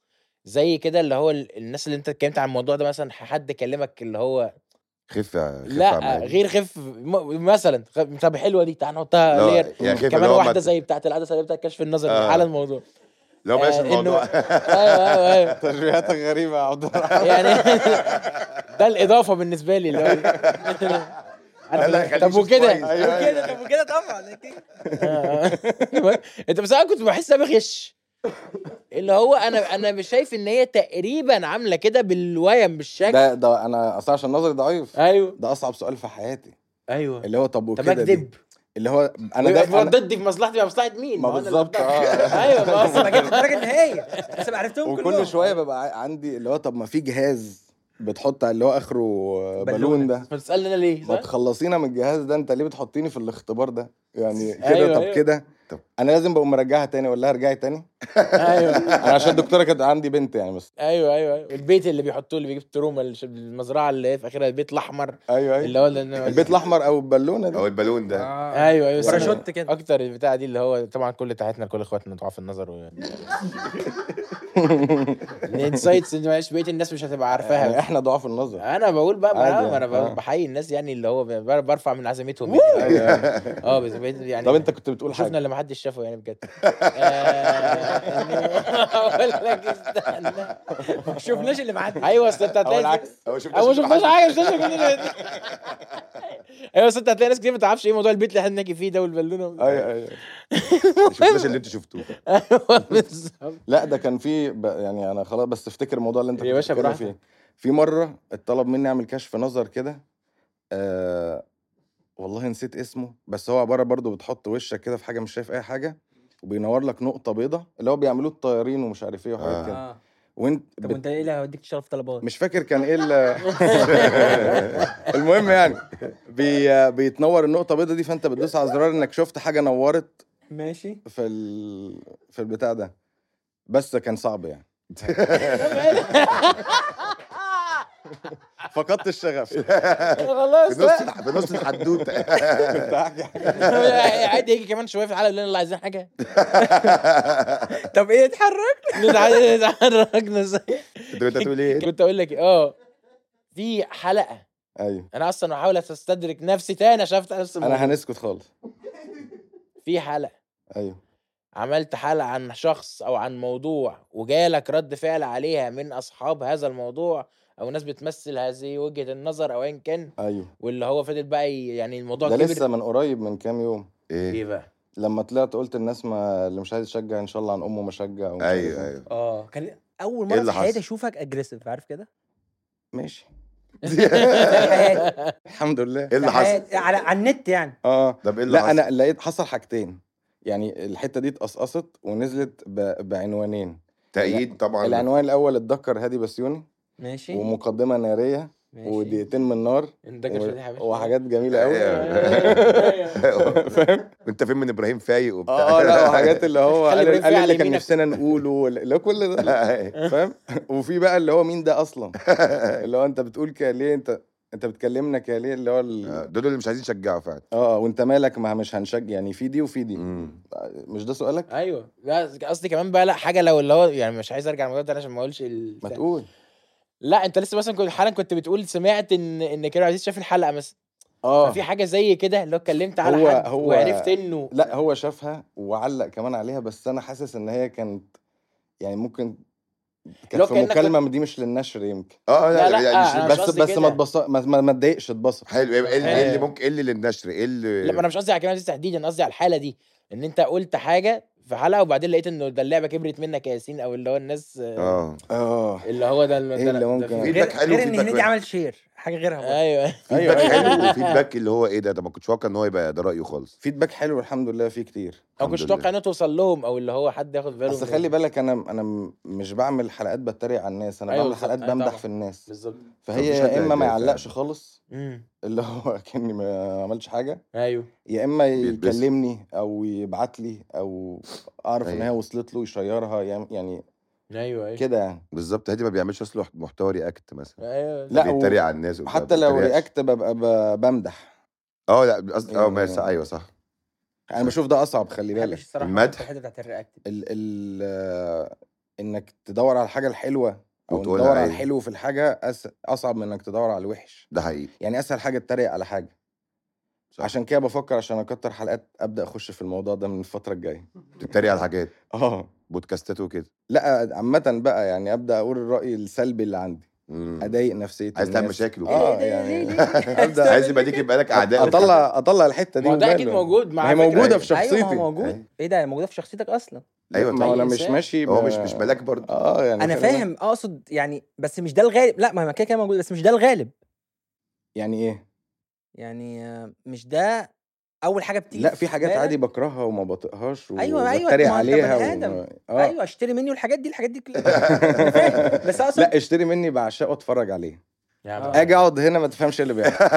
زي كده اللي هو ال- الناس اللي انت اتكلمت عن الموضوع ده مثلا حد كلمك اللي هو خف يا- خف يا لا عماد. غير خف م- مثلا خ- طب حلوه دي تعال نحطها لا، لير يعني خف اللي كمان هو واحده ما- زي بتاعه العدسه اللي بتاعت كشف النظر آه. على الموضوع لو ماشي آه، الموضوع ايوه ايوه ايوه تشبيهاتك غريبه يا عبد الرحمن يعني ده الاضافه بالنسبه لي اللي هو لا، لا، عارف خليه طب يشوف وكده كويس. كده طب وكده طبعا أكيد. آه. انت بس انا كنت بحسها بغش اللي هو انا انا مش شايف ان هي تقريبا عامله كده بالويم بالشكل ده ده انا اصلا عشان نظري ضعيف ايوه ده اصعب سؤال في حياتي ايوه اللي هو طب طب وكده دي. اكذب اللي هو انا انا ده أنا ضدي في مصلحتي في مصلحه مين ما هو أنا اللي بالظبط، بتاع- آه. ايوه ما بس ما أصلاً. جبتش الدرجه النهائيه بس بقى عرفتهم كلهم وكل شويه ببقى ع- عندي اللي هو طب ما في جهاز بتحط اللي هو اخره بالون بالونة. ده ما تسالني انا ليه ما صح؟ تخلصينا من الجهاز ده انت ليه بتحطيني في الاختبار ده يعني كده أيوة، طب أيوة. كده طب. انا لازم بقوم مرجعها تاني اقول لها ارجعي تاني ايوه انا عشان الدكتوره كانت عندي بنت يعني بس ايوه ايوه ايوه البيت اللي بيحطوه اللي بيجيب التروما اللي ش- المزرعه اللي هي في اخرها البيت الاحمر ايوه اللي ايوه هو اللي البيت الاحمر او البالونه او دي البالون ده آه. ايوه ايوه باراشوت كده. اكتر البتاعه دي اللي هو طبعا كل تحياتنا لكل اخواتنا ضعاف النظر و الانسايتس اللي معلش بقيه الناس مش هتبقى يعني عارفاها احنا ضعاف النظر انا بقول بقى عادي ما انا يعني. آه. بحيي الناس يعني اللي هو بر- برفع من عزيمتهم يعني. اه بس بقيت يعني طب انت كنت بتقول شفنا حاجه اللي ما حدش شافه يعني بجد آه، إنه- اقول لك استنى ما شفناش اللي معدي ايوه اصل انت او هتلاقي العكس او شفنا انا ما شفناش حاجه مش شفنا كل ايوه بس انت هتلاقي ناس كتير ما تعرفش ايه موضوع البيت اللي احنا بنحكي فيه ده والبالونه ايوه ايوه ما شفناش اللي انتوا شفتوه ايوه بالظبط لا ده كان في ب... يعني انا خلاص بس افتكر الموضوع اللي انت يا كنت باشا بتتكلم براحتك. فيه في مره اتطلب مني اعمل كشف نظر كده آه... والله نسيت اسمه بس هو عباره برضو بتحط وشك كده في حاجه مش شايف اي حاجه وبينور لك نقطه بيضه اللي هو بيعملوه الطيارين ومش عارف ايه وحاجات آه. كده اه وانت طب بت... وانت ايه اللي هيوديك تشتغل في طلبات مش فاكر كان ايه ال- المهم يعني بي... بيتنور النقطه بيضه دي فانت بتدوس على زرار انك شفت حاجه نورت ماشي في ال... في البتاع ده بس كان صعب يعني فقدت الشغف خلاص في نص في نص الحدوته كنت هحكي حاجة. عادي يجي كمان شويه في الحلقه يقول لنا اللي عايزين حاجه طب ايه اتحرك نتعالج- نتحركنا ازاي انت كنت هتقول ايه؟ كنت اقول لك إيه؟ اه في حلقه ايوه انا اصلا بحاول استدرك نفسي تاني عشان افتح نفس انا الموضوع. هنسكت خالص في حلقه ايوه عملت حلقه عن شخص او عن موضوع وجالك رد فعل عليها من اصحاب هذا الموضوع او ناس بتمثل هذه وجهه النظر او ايا كان ايوه واللي هو فضل بقى ي- يعني الموضوع ده كبر لسه من قريب من كام يوم ايه ايه بقى لما طلعت قلت الناس ما اللي مش عايز يشجع ان شاء الله عن امه ما شجع ومش عارف ايوه إيه. ايوه اه كان اول إيه مره اللي في حياتي حصل؟ اشوفك اجريسيف عارف كده ماشي حياتي. الحمد لله ايه اللي حصل؟ حياتي. على على النت يعني اه طب ايه اللي لا حصل؟ انا لقيت حصل حاجتين يعني الحته دي اتقصقصت ونزلت ب... بعنوانين تأييد طبعا العنوان الاول اتذكر هادي بسيوني ماشي ومقدمه ناريه ماشي. ودقيقتين من نار ندكر شوية حبيبي. و... وحاجات جميله قوي فاهم انت فين من ابراهيم فايق وبتاع اه اه لا وحاجات اللي هو خلي قال, إبراهيم قال فيه على اللي كان يمينك. نفسنا نقوله ولا- اللي هو كل ده فاهم وفي بقى اللي هو مين ده اصلا اللي هو انت بتقول كده ليه انت انت بتكلمنا كده ليه اللي هو ال... دول اللي مش عايزين يشجعوا فعلا اه وانت مالك ما مش هنشجع يعني في دي وفي دي مم. مش ده سؤالك ايوه لا قصدي كمان بقى لا حاجه لو اللي هو يعني مش عايز ارجع الموضوع ده عشان ما اقولش ال... ما تقول لا انت لسه مثلا كنت حالا كنت بتقول سمعت ان ان كريم عزيز شاف الحلقه مثلا اه ففي حاجه زي كده اللي هو اتكلمت على هو- حد هو- وعرفت انه لا هو شافها وعلق كمان عليها بس انا حاسس ان هي كانت يعني ممكن لو كانت في كأنك مكالمه دي مش للنشر يمكن اه لا، لا، يعني مش- أنا مش بس قصدي بس كده. ما تبص ما ما ما تضايقش اتبسط حلو ايه اللي- إيه اللي أيوه. ممكن ايه اللي للنشر ايه اللي لا ما انا مش قصدي على كريم عزيز تحديدا قصدي على الحاله دي ان انت قلت حاجه في حلقه وبعدين لقيت انه ده اللعبه كبرت منك يا ياسين او اللي هو الناس آه، اه اه اللي هو ده ده- إيه ده- اللي ده ممكن- في- غير, فيدباك حلو غير ان وفيدباك هنيدي وحش. عمل شير حاجه غيرها برضه. ايوه فيدباك أيوة. حلو وفيدباك اللي هو ايه ده ده ما كنتش واقع ان هو يبقى ده رايه خالص فيدباك حلو الحمد لله فيه كتير او الحمد كنتش لله. اتوقع انها توصل لهم او اللي هو حد ياخد باله اصل من- خلي بالك انا انا م- مش بعمل حلقات بتريق على الناس انا أيوة بعمل بالظبط. حلقات أيوة بمدح طبعا. في الناس بالظبط فهي مفيش حد يا اما ما هيتضايق يعلقش فعلا. خالص امم اللي هو كاني ما عملتش حاجه ايوه يا اما بيتبسط. يكلمني او يبعت لي او اعرف ان أيوة. هي وصلت له يشيرها يعم- يعني ايوه ايوه كده يعني بالظبط هادي ما بيعملش اصلا محتوى رياكت مثلا ايوه لا، و- بيتريق على الناس وبتاع، حتى ما لو بيتريقش. رياكت ببقى ب- بمدح اه لا قصدي اه يعني- ماشي ايوه صح انا بشوف ده اصعب خلي ما بحبش بالك الصراحه المدح. الحته بتاعت الرياكت ال ال انك تدور على الحاجه الحلوه او وتقولها تدور على عادي. الحلو في الحاجه أس... اصعب من انك تدور على الوحش ده حقيقي يعني اسهل حاجه تتريق على حاجه صح. عشان كده بفكر عشان اكتر حلقات ابدا اخش في الموضوع ده من الفتره الجايه تتريق على حاجات اه بودكاستات وكده لا عامه بقى يعني ابدا اقول الراي السلبي اللي عندي مم. اضايق نفسيه عايز تعمل الناس. مشاكل وكده اه ليه- يعني ليه- ليه؟ ابدا عايز يبقى ليك يبقى لك اعداء اطلع اطلع الحته دي ما هو ده اكيد وماله. موجود مع ما هي فكرة. موجوده أيوة. في شخصيتي ايوه ما هو موجود أيوة. ايه ده موجوده في شخصيتك اصلا ايوه ما هو انا طيب مش إنسان. ماشي هو ب- مش مش ملاك برضه اه يعني انا خلي بالك. فاهم اقصد يعني بس مش ده الغالب لا ما هو كده كده موجود بس مش ده الغالب يعني ايه يعني آه، مش ده اول حاجه بتيجي لا في حاجات بالك. عادي بكرهها وما بطيقهاش أيوة، أيوة، وبتريق ما أنت عليها بني آدم. و... اه ايوه اشتري مني والحاجات دي الحاجات دي كلها أنا فاهم. بس اقصد لا اشتري مني بعشقه اتفرج عليه يا عم. آه. اجي اقعد هنا ما تفهمش إيه اللي بيحصل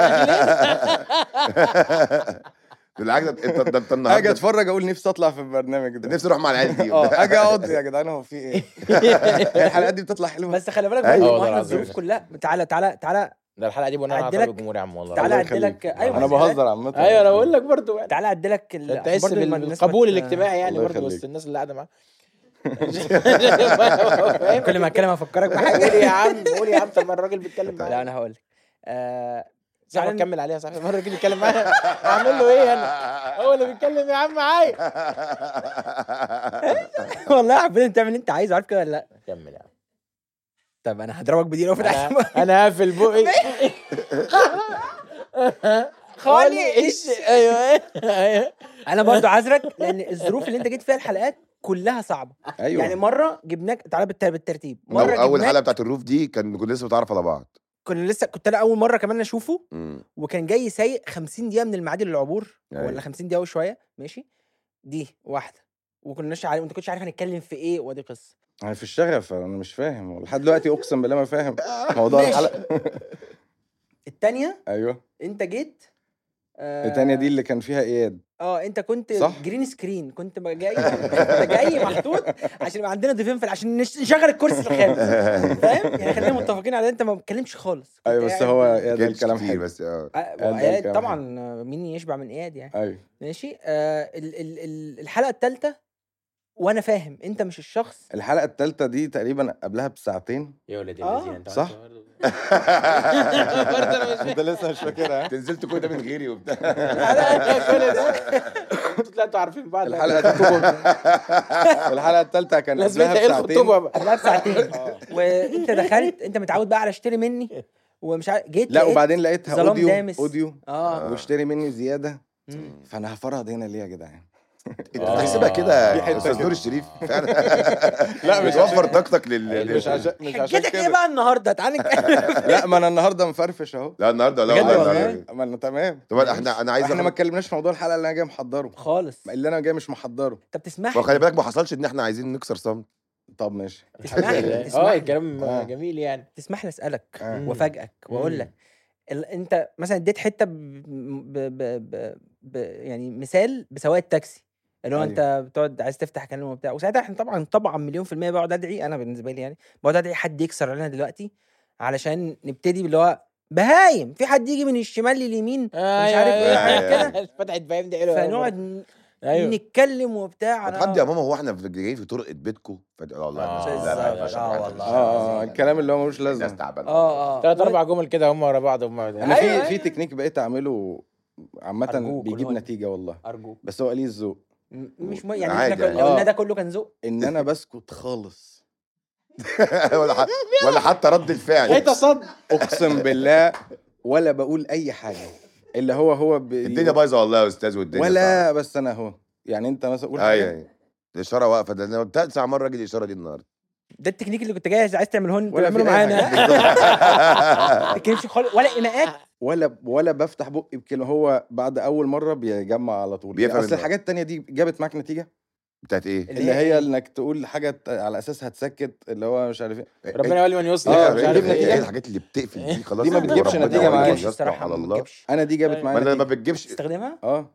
بالعكس ده انت ده انت اجي النهارده اتفرج اقول نفسي اطلع في البرنامج ده نفسي اروح مع العيال دي اه اجي اقعد يا جدعان هو في ايه هي الحلقات دي بتطلع حلوه بس خلي بالك أيوة برضه والله ما احنا العظيم. الظروف كلها تعالى تعالى تعالى ده الحلقه دي بناء على أعدلك- طلب الجمهور يا عم والله تعالى الله أعدلك- يخليك. أيوة، انا بس بهزر عامه ايوه انا بقول لك برضه يعني تعالى اعدلك ال- عشان تحس برضه لما الناس بالقبول بت- الاجتماعي يعني الله برضه وسط يخليك. الناس اللي قاعده معاك كل ما اتكلم افكرك قول بحاجه يا عم قول يا عم طب ما الراجل بيتكلم لا معايا انا هقول لك آه، صح تعالى- نكمل عليها صح ما الراجل بيتكلم معايا اعمل له ايه انا هو اللي بيتكلم يا عم معايا والله يا حبيبي انت تعمل اللي انت عايزه عارف كده ولا لا كمل يا عم طب انا هضربك بدي لو فتحت انا انا هقفل بقي خالي ايش ايوه ايوه انا برضو عذرك لان الظروف اللي انت جيت فيها الحلقات كلها صعبه ايوه يعني مره جبناك تعالى بالت- بالترتيب مره أو- اول جبناك- حلقه بتاعت الروف دي كان كنا لسه بنتعرف على بعض كنا لسه كنت انا اول مره كمان اشوفه مم. وكان جاي سايق 50 دقيقه من المعادي للعبور أيوة. ولا 50 دقيقه وشويه ماشي دي واحده وكناش عارف انت كنتش عارف هنتكلم في ايه ودي قصه انا في الشغف انا مش فاهم ولحد دلوقتي اقسم بالله ما فاهم موضوع ماشي. الحلقه التانية ايوه انت جيت آه التانية دي اللي كان فيها اياد اه انت كنت صح؟ جرين سكرين كنت بقى جاي انت جاي محطوط عشان يبقى عندنا ضيفين في عشان نش- نشغل الكرسي الخامس فاهم يعني خلينا متفقين على انت ما بتتكلمش خالص كنت ايوه بس قاعد- هو اياد كانش الكلام كتير حلو بس اه آه، قال ده اياد الكلام طبعا آه، مين يشبع من اياد يعني ايوه ماشي آه ال ال ال الحلقه الثالثه وانا فاهم انت مش الشخص الحلقة التالتة دي تقريبا قبلها بساعتين يا ولاد آه، الذين انت صح. عملت برضه. برضه انا مش انت لسه مش فاكرها انت نزلت كل ده من غيري وبتاع كل ده انتوا طلعتوا عارفين بعض الحلقة الخطوبة الحلقة التالتة كان لازمتها قبلها ايه بساعتين الخطوبه بقى قبلها بساعتين وانت دخلت انت متعود بقى على اشتري مني ومش عارف جيت لا لقيت وبعدين لقيتها ظلام اوديو دامس. اوديو اه واشتري مني زيادة مم. فانا هفرض هنا ليه يا جدعان انت آه. بتحسبها كده دي حتة يا استاذ كده. نور الشريف فعلا لا مش بتوفر عشان طاقتك لل مش عشان مش عشان حجتك ايه كده بقى النهارده تعالى نتكلم لا ما انا النهارده مفرفش اهو لا النهارده لا بجد والله والله؟ النهاردة. ما انا تمام طب احنا انا عايز احنا ما أخد- اتكلمناش في موضوع الحلقه اللي انا جاي محضره خالص اللي انا جاي مش محضره انت بتسمح ما خلي بالك ما حصلش ان احنا عايزين نكسر صمت طب ماشي تسمح لي اه تسمح لي الكلام آه. جميل يعني تسمح لي اسالك آه. وافاجئك واقول مم. لك ال... انت مثلا اديت حته ب... ب... ب... ب... ب... يعني مثال بسواق التاكسي اللي هو أيوة. انت بتقعد عايز تفتح كلام وبتاع وساعتها احنا طبعا طبعا مليون في الميه بقعد ادعي انا بالنسبه لي يعني بقعد ادعي حد يكسر علينا دلوقتي علشان نبتدي باللي هو بهايم في حد يجي من الشمال لليمين مش عارف ايه حاجات كده فتحت فاهم دي حلوه أوي فنقعد برضه. ن- ايوه نتكلم وبتاع طب حد يا ماما هو احنا في- جايين في طرقه بيتكم فد- لا والله آه، لا لا بالظبط. لا آه، لا والله. اه اه الكلام اللي هو ملوش الناس لازمه تعبانه اه اه ثلاث اربع جمل كده هم ورا بعض هم انا أيوة، في في أيوة. تكنيك بقيت اعمله عامة أرجوك بيجيب قولهولي. نتيجة والله ارجوك بس هو قليل الذوق م- مش م... يعني عادي احنا كل- يعني. لو قلنا آه. ده كله كان ذوق ان انا بسكت خالص ولا ح- ولا حتى رد الفعل انت صد اقسم بالله ولا بقول اي حاجة اللي هو هو ب... الدنيا بايظه والله يا استاذ والدنيا ولا بس انا اهو يعني انت مثلا قول صعبة. ايوه حاجة أيوة. الاشاره واقفه ده انا تسع مره اجي الاشاره دي النهارده ده التكنيك اللي كنت جاهز عايز تعمله لنا ولا في تعمله أي معانا حاجة. ما تتكلمش خالص ولا ايماءات ولا ولا بفتح بقي بكلمة هو بعد اول مرة بيجمع على طول بيفهم اصل الم- الحاجات التانية دي جابت معاك نتيجة بتاعت ايه؟ اللي اللي هي هي إيه؟ انك تقول حاجة ت- على اساسها تسكت اللي هو مش عارف ايه ربنا يولي من يصلح آه، مش ايه عارف بتجيب ايه نتيجة. ايه الحاجات اللي بتقفل دي خلاص دي ما بتجيبش ربنا نتيجة يولي معايا. يستر الصراحه على ما الله بتجيبش انا دي جابت أيوة. معايا ما انا ما نتيجة. بتجيبش تستخدمها اه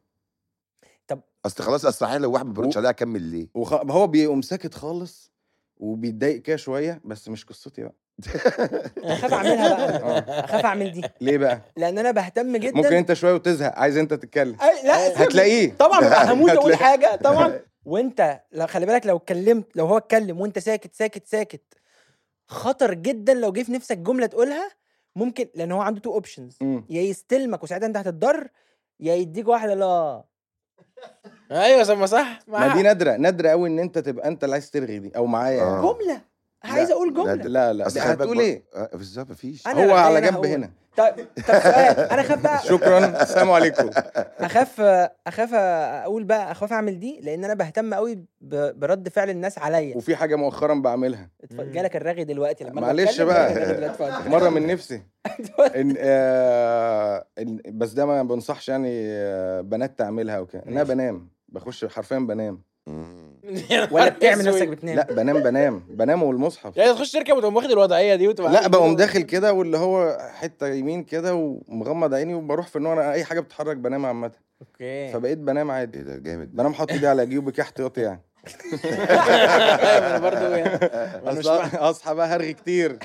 اصل خلاص اصل صحيح لو واحد ما بيردش و- عليها اكمل ليه؟ وخ... هو بيقوم ساكت خالص وبيتضايق كده شويه بس مش قصتي بقى اخاف اعملها بقى اخاف اعمل دي ليه بقى لان انا بهتم جدا ممكن انت شويه وتزهق عايز انت تتكلم أي لا سيبني. هتلاقيه طبعا ببقى هموت اقول هتلاقيه. حاجه طبعا وانت لو خلي بالك لو اتكلمت لو هو اتكلم وانت ساكت ساكت ساكت خطر جدا لو جه في نفسك جمله تقولها ممكن لان هو عنده تو اوبشنز مم. يا يستلمك وساعتها انت هتتضر يا يديك واحده لا ايوه سما صح ما دي نادره نادره قوي ان انت تبقى انت اللي عايز ترغي دي او معايا آه. يعني. جمله عايز اقول جمله لا لا أصل دي خلي بالك هتقول بر- ايه آه، بالظبط مفيش أنا هو رغاية على أنا جنب هقول. هنا طيب طب سؤال انا اخاف بقى شكرا السلام عليكم اخاف اخاف اقول بقى اخاف اعمل دي لان انا بهتم قوي ب- برد فعل الناس عليا وفي حاجه مؤخرا بعملها اتف- جالك الرغي دلوقتي لما أنا معلش بتكلم بقى. جالك الرغي دلوقتي، اتفضل. مره من نفسي إن آه إن بس ده ما بنصحش يعني آه، بنات تعملها وكده ان انا ماشي. بنام بخش حرفيا بنام مم. ولا بتعمل نفسك بتنام لا بنام بنام بنام والمصحف يعني تخش تركب وتقوم واخد الوضعيه دي وتبقى لا قاعد بقوم كده. داخل كده واللي هو حته يمين كده ومغمض عيني وبروح في النوم انا اي حاجه بتتحرك بنام عامه اوكي فبقيت بنام عادي ايه ده جامد بنام حاطط ايدي على جيوبي كده احتياطي يعني ايوه انا برضه يعني أنا مش أصل اصحى بقى هرغي كتير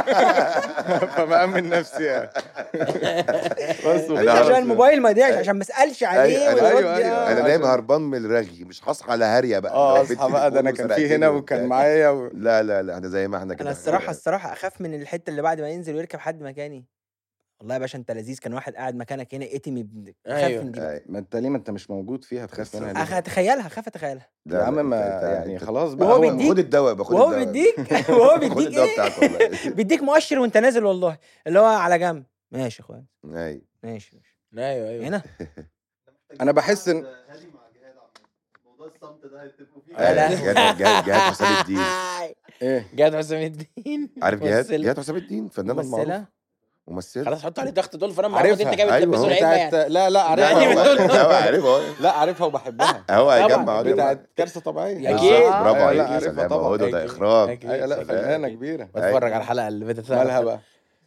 فبأمن نفسي يعني بس أنا مش أعرف- عشان الموبايل ما يضيعش عشان ما اسالش عليه أيوة، ويرد أيوة، أيوة. آه. انا نايم عشان- هربان من الرغي مش هصحى على هاريه بقى اه لو اصحى بنتي بقى ده انا بتقول كان في وسرقتني هنا وكان وبتاع. معايا و... لا لا لا احنا زي ما احنا كده انا الصراحه الصراحه اخاف من الحته اللي بعد ما ينزل ويركب حد مكاني والله يا باشا انت لذيذ كان واحد قاعد مكانك هنا اتمي ب- اخاف أيوة. من دي بقى. أي. ما انت ليه ما انت مش موجود فيها تخاف منها أخ- ليه؟ اتخيلها اخاف اتخيلها لا، يا عم لا، ما أنت- أنت- يعني أنت- خلاص بقى وهو هو بيديك- خد الدواء باخد وهو الدواء بيديك وهو خد بيديك الدواء ايه بتاعك والله بيديك مؤشر وانت نازل والله اللي هو على جنب ماشي يا اخويا أي. ماشي ماشي ايوه ايوه هنا أنا بحس إن- هادي مع جهاد عامة موضوع الصمت ده هيتفقوا فيه يا لهوي. جهاد جهاد جهاد حسام الدين ايه جهاد حسام الدين عارف جهاد ممثلة. جهاد حسام الدين فنان المعروف ممثله ممثل خلاص حط عليه ضغط دول فانا عارفها. معرفة انت كده أيوة، بتلبسه هو العيب بتاعت يعني لا لا يعني عارفها بتقول- هو عارف هو لا عارفها وبحبها هو طبعاً. هيجمع هو بتاعت كارثه طبيعيه أكيد. آه. برافو أيوة، لا، عليك يا عارفها سلام طبعاً. هو ده أكيد. اخراج أكيد. ايوه لا أكيد. فنانه كبيره بتفرج على الحلقه اللي فاتت مالها بقى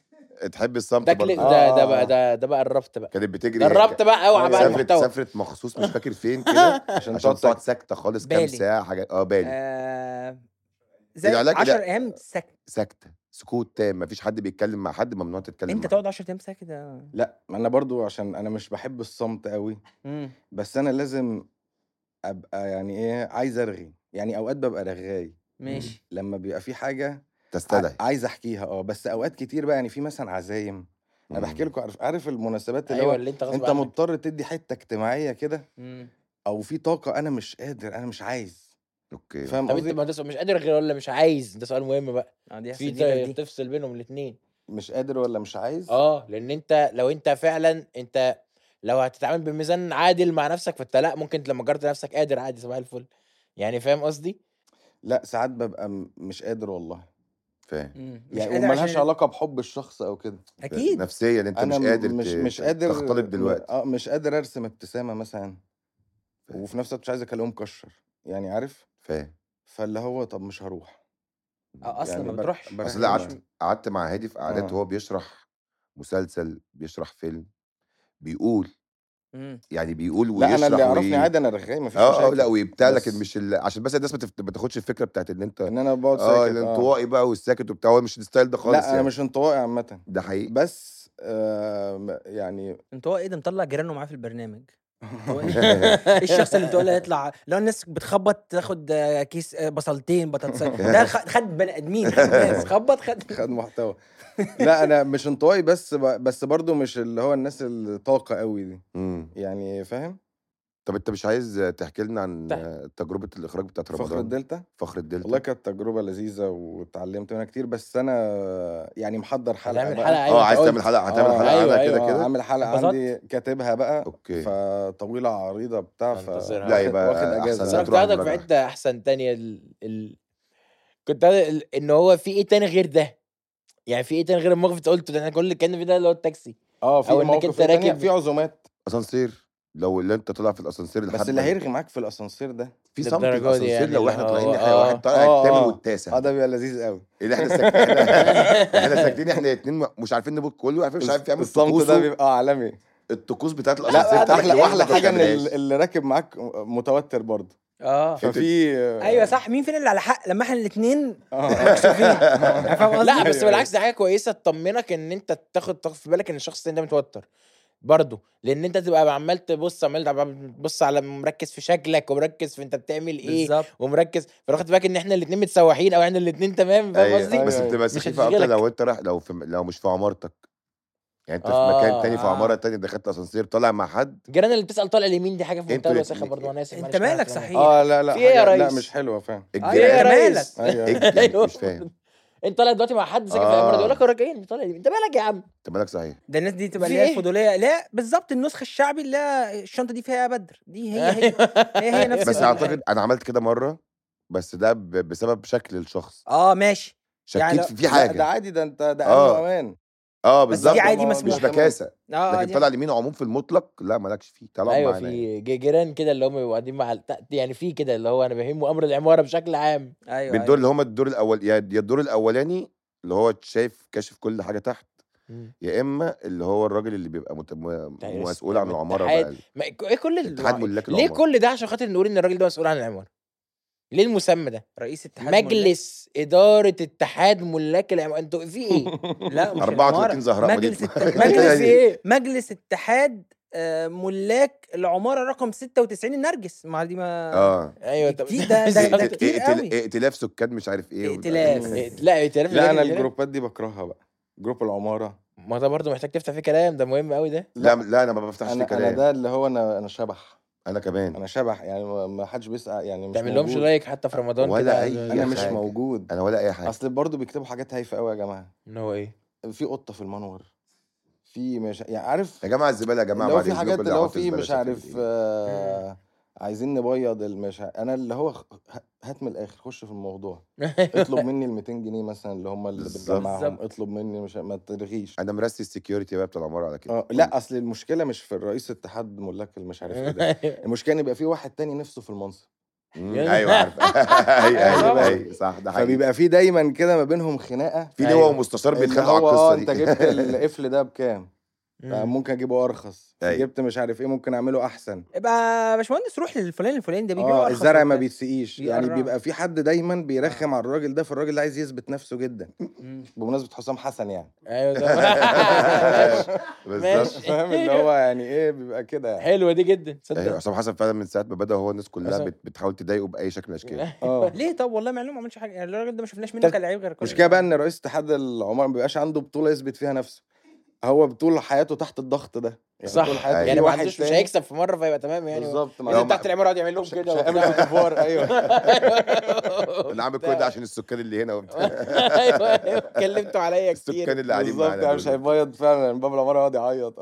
تحب الصمت ده برضه كليب ده ده آه. بقى ده ده بقى الربط بقى كانت بتجري ده الربط بقى اوعى بقى سافرت المحتوى سافرت مخصوص مش فاكر فين كده عشان عشان تقعد تقعد ساكته خالص كام بالي. ساعه حاجه اه بالي آه زي العلاج 10 ده- ايام سكت ساكته سكوت تام مفيش حد بيتكلم مع حد ممنوع تتكلم انت مع تقعد 10 ايام ساكت ده لا ما انا برضو عشان انا مش بحب الصمت قوي مم. بس انا لازم ابقى يعني ايه عايز ارغي يعني اوقات ببقى رغاي ماشي لما بيبقى في حاجه تستدعي ع- عايز احكيها اه بس اوقات كتير بقى يعني في مثلا عزايم انا بحكي لكم عارف عارف المناسبات اللي ايوه هو اللي انت غصب انت عنك. مضطر تدي حته اجتماعيه كده مم. او في طاقه انا مش قادر انا مش عايز اوكي فاهم طب انت قصدي ما ده سؤال- مش قادر غير ولا مش عايز ده سؤال مهم بقى اه دي في أحسن دي غير ت- دي. تفصل بينهم الاثنين مش قادر ولا مش عايز اه لان انت لو انت فعلا انت لو هتتعامل بميزان عادل مع نفسك فانت لا ممكن لما جرت نفسك قادر عادي صباح الفل يعني فاهم قصدي لا ساعات ببقى م- مش قادر والله فاهم مم. مش يعني قادر وملهاش عشان- علاقه بحب الشخص او كده اكيد نفسيا انت انا مش م- قادر مش ت- مش قادر تختلط دلوقتي اه مش قادر ارسم ابتسامه مثلا فاهم. وفي نفس الوقت مش عايز اكلمه مكشر يعني عارف فاهم فاللي هو طب مش هروح اه اصلا يعني ما بر- بتروحش بريح اصل قعدت دماغي. قعدت مع هادي في قعدات آه. وهو بيشرح مسلسل بيشرح فيلم بيقول مم. يعني بيقول لا ويشرح انا اللي يعرفني وي- عادي انا رغاي مفيش اه اه مشاكل لا ويبتاع لكن بس- مش ال... عشان بس الناس ما تفت- ما تاخدش الفكره بتاعت ان انت ان انا بقعد اه ساكت اه الانطوائي بقى والساكت وبتاع هو مش الستايل ده خالص لا انا يعني. مش انطوائي عامه ده حقيقي بس آه م- يعني انت هو ايه ده مطلع جيرانه معاه في البرنامج هو ايه إيه الشخص اللي بتقول له يطلع لو الناس بتخبط تاخد آه، كيس آه، بصلتين بطاطس ده خ- خد بني ادمين خد ناس خبط خد خد محتوى لا انا مش انطوائي بس ب... بس برضو مش اللي هو الناس الطاقه قوي دي مم. يعني فاهم طب انت مش عايز تحكي لنا عن تح- تجربه الاخراج بتاعت فخر رمضان الدلتا فخر الدلتا والله كانت تجربه لذيذه واتعلمت منها كتير بس انا يعني محضر حلقه هنعمل بقى. حلقه ايوه اه عايز أنت تعمل قلت. حلقه هتعمل آه، حلقه أيوة، عنها أيوة، كده آه، كده عامل حلقه اتبسطت؟ عندي كاتبها بقى اوكي فطويله عريضه بتاع هنتظرها. لا واخد- يبقى واخد أحسن اجازه بس لا انا تروح كنت هاخدك في المراجعة. حته احسن تانية ال... ال... كنت هاخد ال- ان هو في ايه تاني غير ده يعني في ايه تاني غير الموقف اللي انت قلته ده احنا كل اللي اتكلمنا فيه ده اللي هو التاكسي اه في أو إنك مواقف أنت تانية راكب- في عزومات اسانسير لو اللي انت طالع في الاسانسير بس لحد اللي ما- هيرغي معاك في الاسانسير ده في ده صمت الدرجة دي الاسانسير يعني لو اللي احنا هو- طالعين احنا آه. واحد طالع آه، الثامن آه. والتاسع اه ده بيبقى لذيذ قوي اللي احنا ساكتين احنا احنا ساكتين احنا الاثنين مش عارفين نبص كله عارفين مش عارف يعمل الصمت ده طقوسه بيبقى عالمي الطقوس بتاعت الاسانسير لا بتاعتك احلى لوحدك احلى ما حاجه ان بتعملهاش. ال- اللي راكب معاك متوتر برضه اه ففي ايوه صح مين فينا اللي على حق لما احنا الاثنين اه مكسوفين يعني فاهم قصدي؟ لا بس أيوة، بالعكس دي حاجه كويسه تطمنك ان انت تاخد تاخد في بالك ان الشخص التاني ده متوتر برضه لان انت تبقى عمال تبص عمال تبص على مركز في شكلك ومركز في انت بتعمل ايه بالظبط ومركز فاخد بالك ان احنا الاثنين متسوحين او احنا الاثنين تمام فاهم أيوة. قصدي؟ بس أيوة. بتبقى مش سخيفه اكتر هتشغلك. لو انت رايح لو في لو مش في عمارتك يعني انت آه، في مكان تاني في آه. عماره تانية دخلت اسانسير طالع مع حد جيران اللي بتسال طالع اليمين دي حاجه في منتهى انتوا الوساخه الاتنين- برضه انا اسف انت معلش أنا مالك كلام. صحيح اه لا لا في ايه يا حاجة لا ريس؟ مش حلوه فاهم آه، في ايه يا انت مالك ريس؟ ايوه إيه يعني أيوة. مش فاهم انت طالع دلوقتي مع حد ساكن في العماره آه. يقول لك راجعين طالع اليمين انت مالك يا عم انت مالك صحيح ده الناس دي تبقى في اللي هي ايه؟ الفضوليه لا بالظبط النسخه الشعبي لا الشنطه دي فيها بدر دي هي هي هي, هي نفس بس ال- اعتقد انا عملت كده مره بس ده ب- بسبب شكل الشخص اه ماشي شكيت يعني في- في لا، ده حاجه عادي ده انت ده آه. امن وامان اه بس بالظبط دي عادي ما- مسموح مش بكاسه اه لكن دي- طالع اليمين عموم في المطلق لا مالكش فيه طالع ايوه معانا يعني. في جي- جيران كده اللي هم بيبقوا قاعدين مع ال- يعني في كده اللي هو انا بهمه امر العماره بشكل عام ايوه بالدور اللي هم الدور الاول يا يا الدور الاولاني اللي هو شايف كاشف كل حاجه تحت يا اما اللي هو الراجل اللي بيبقى مت... م- بتاع مسؤول عن الاتحاد. العماره بقى ما ايه كل ال- اتحاد ملاك ليه العماره كل ده عشان خاطر نقول ان الراجل ده مسؤول عن العماره ليه المسمى ده رئيس اتحاد ملاك. مجلس اداره اتحاد ملاك العماره انتوا في ايه لا مش 34 العمارة. زهراء مجلس مدينة- الت... مجلس مجلس ايه مجلس اتحاد آه، ملاك العماره رقم 96 النرجس ما دي ما اه ايوه دي طب كتير، ده- ده- ده بالظبط. كتير ائتل- قوي. ائتلاف سكان مش عارف ايه ائتلاف. إيه، لا ائتلاف لا انا الجيران. الجروبات دي بكرهها بقى جروب العماره ما ده برضه محتاج تفتح فيه كلام ده مهم قوي ده لا لا انا ما بفتحش فيه انا انا كلام ده اللي هو انا انا شبح انا كمان انا شبح يعني ما- ما حدش بيسأل يعني مش تعمل لهمش موجود. لايك حتى في رمضان ولا كده أي انا مش حاجة. موجود انا ولا اي حاجه اصل برضه بيكتبوا حاجات هايفه قوي يا جماعه ان هو ايه في قطه في المنور في مش يعني عارف يا جماعه الزباله يا جماعه اللي هو بعد في إذنكم حاجات اللي اللي هو هيحط في زبالة مش شكل عارف إيه. آه عايزين نبيض المش انا اللي هو خ- ه- هات من الاخر خش في الموضوع اطلب مني ال 200 جنيه مثلا اللي هم اللي بالظبط. بتجمعهم بالظبط. اطلب مني مش ما تلغيش انا مرسي السكيورتي بقى بتاع العماره على كده اه لا اصل المشكله مش في الرئيس اتحاد ملاك المش عارف ايه ده المشكله ان يبقى في واحد تاني نفسه في المنصب مم، يا- ايوه عارف ايوه ايوه طبعاً. ايوه صح ده حقيقي فبيبقى في دايما كده ما بينهم خناقه في أيوة. لواء ومستشار اللي بيتخانقوا على هو القصه اه دي انت جبت القفل ده بكام مم. ممكن اجيبه ارخص أيوة. جبت مش عارف ايه ممكن اعمله احسن يبقى باشمهندس روح للفلان الفلاني ده بيبيعوا اه أرخص الزرع ما وبتاع. بيتسقيش يعني بيقرع. بيبقى في حد دايما بيرخم على الراجل ده فالراجل ده عايز يثبت نفسه جدا مم. بمناسبه حسام حسن يعني ايوه ده بالظبط ماشي. فاهم اللي هو يعني ايه بيبقى كده يعني حلوه دي جدا ايوه تصدق حسام حسن فعلا من ساعه ما بدا هو الناس كلها حسام- بت- بتحاول تضايقه باي شكل من الاشكال اه ليه طب والله مع انه ما عملش حاجه يعني الراجل ده ما شفناش منه طب كلاعب غير كل- مش كده بقى ان رئيس اتحاد العمار ما بيبقاش عنده بطوله يثبت فيها نفسه هو بطول حياته تحت الضغط ده يعني صح طول حياته أيوة. في يعني ما واحد عندوش مش تاني- هيكسب في مره فيبقى تمام يعني بالظبط لو لازم ما- تحت العماره يقعد يعمل لهم كده عامل وبتاع. فوتوفار ايوه انا عامل كل ده عشان السكان اللي هنا وبتاع ايوه ايوه اتكلمتوا عليا السكان كتير اللي قاعدين بالظبط معانا يعني مش دول. هيبيض فعلا باب العماره يقعد يعيط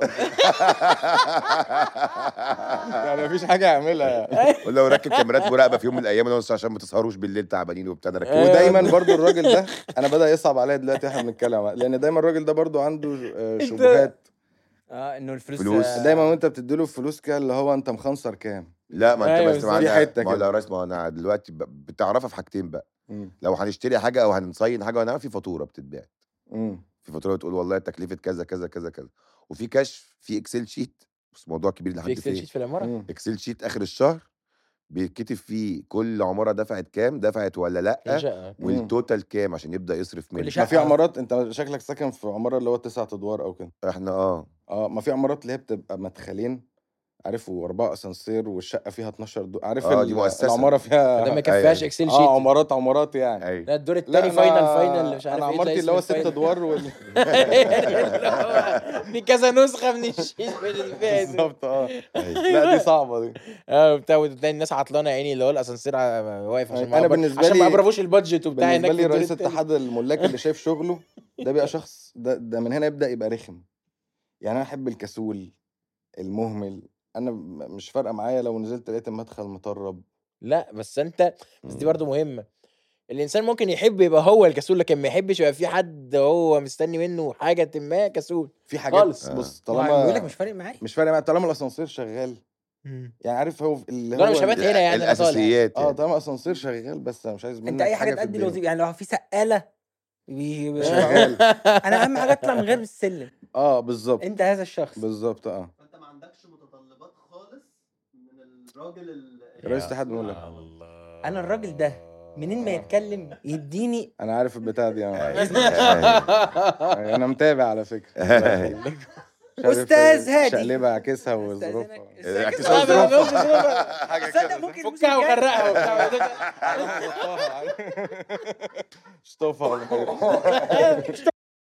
يعني مفيش حاجه يعملها يعني ولو ركب كاميرات مراقبه في يوم من الايام اللي هو عشان ما تسهروش بالليل تعبانين وبتاع انا ركبت أيوة. ودايما برضو الراجل ده انا بدا يصعب عليا دلوقتي احنا بنتكلم عنه، لان دايما الراجل ده برضو عنده آه، شبهات اه انه الفلوس فلوس. آه، دايما وانت بتديله فلوس كده اللي هو انت مخنصر كام لا ما انت أيوة بس بالظبط. ما في أنا- حتة ما هو كده. لا ريس ما هو انا دلوقتي ب- بتعرفها في حاجتين بقى لو هنشتري حاجه او هنصين حاجه وهنعمل في فاتوره بتتباع امم في فاتوره بتقول والله تكلفه كذا كذا كذا كذا وفي كشف في اكسل شيت بس موضوع كبير في لحد اكسل فين شيت في العماره اكسل شيت اخر الشهر بيتكتب فيه كل عماره دفعت كام دفعت ولا في لا الشقة. والتوتال كام عشان يبدا يصرف منه شقة. ما في عمارات انت شكلك ساكن في عماره اللي هو تسعة ادوار او كده احنا اه اه ما في عمارات اللي هي بتبقى مدخلين عارف واربعه اسانسير والشقه فيها 12 دور عارف آه، ال- دي مؤسسة. العماره فيها ده ما أيوة. يكفيهاش اكسل شيت اه عمارات عمارات يعني ايوه لا الدور لا التاني أنا- فاينل فاينل اللي مش عارف انا ايه عمارتي تلاقي اللي هو اسم ست الفاينل. ادوار وال... اللي هو في كذا نسخه من الشيت من الفئة دي. بالظبط اه أيوة. لا دي صعبه دي اه وبتاع وتلاقي الناس عطلانه يا عيني اللي هو الاسانسير ع- واقف عشان ما أنا أبر- بالنسبة عشان ما لي- ابرفوش البادجت وبتاع بالنسبه هناك لي في الدور رئيس التاني. اتحاد الملاك اللي شايف شغله ده بيبقى شخص ده, ده من هنا يبدا يبقى رخم يعني انا احب الكسول المهمل انا م- مش فارقه معايا لو نزلت لقيت المدخل مطرب لا بس انت بس دي برضه مهمه الانسان ممكن يحب يبقى هو الكسول لكن ما يحبش يبقى في حد هو مستني منه حاجه ما كسول في حاجات خالص. بص بيقول لك طالما مش فارق معايا مش فارق معايا طالما الاسانسير شغال يعني عارف هو اللي لا، هو أنا مش هبات هنا يعني أنا طالع. الاساسيات اه يعني. طالما اسانسير شغال بس انا مش عايز منك انت اي حاجه في تأدي الدنيا. الوظيفه يعني لو في سقاله بي- بي- شغال. انا اهم حاجه اطلع من غير السلم اه بالظبط انت هذا الشخص بالظبط اه فانت ما عندكش متطلبات خالص من الراجل ال- رئيس اتحاد الملاك انا الراجل ده منين ما يتكلم يديني انا عارف البتاع دي آه. أيوة. انا متابع على فكره أيوة. مش عارف أستاذ هادي. شقلبة عكسها أستاذنك. وظروفها أستاذنك. اعكسها لا، ما وظروفها. بقولش ظروفها. حاجة تصدق كده ممكن الموسم فكها الجاي- وغرقها وبتاع اشطفها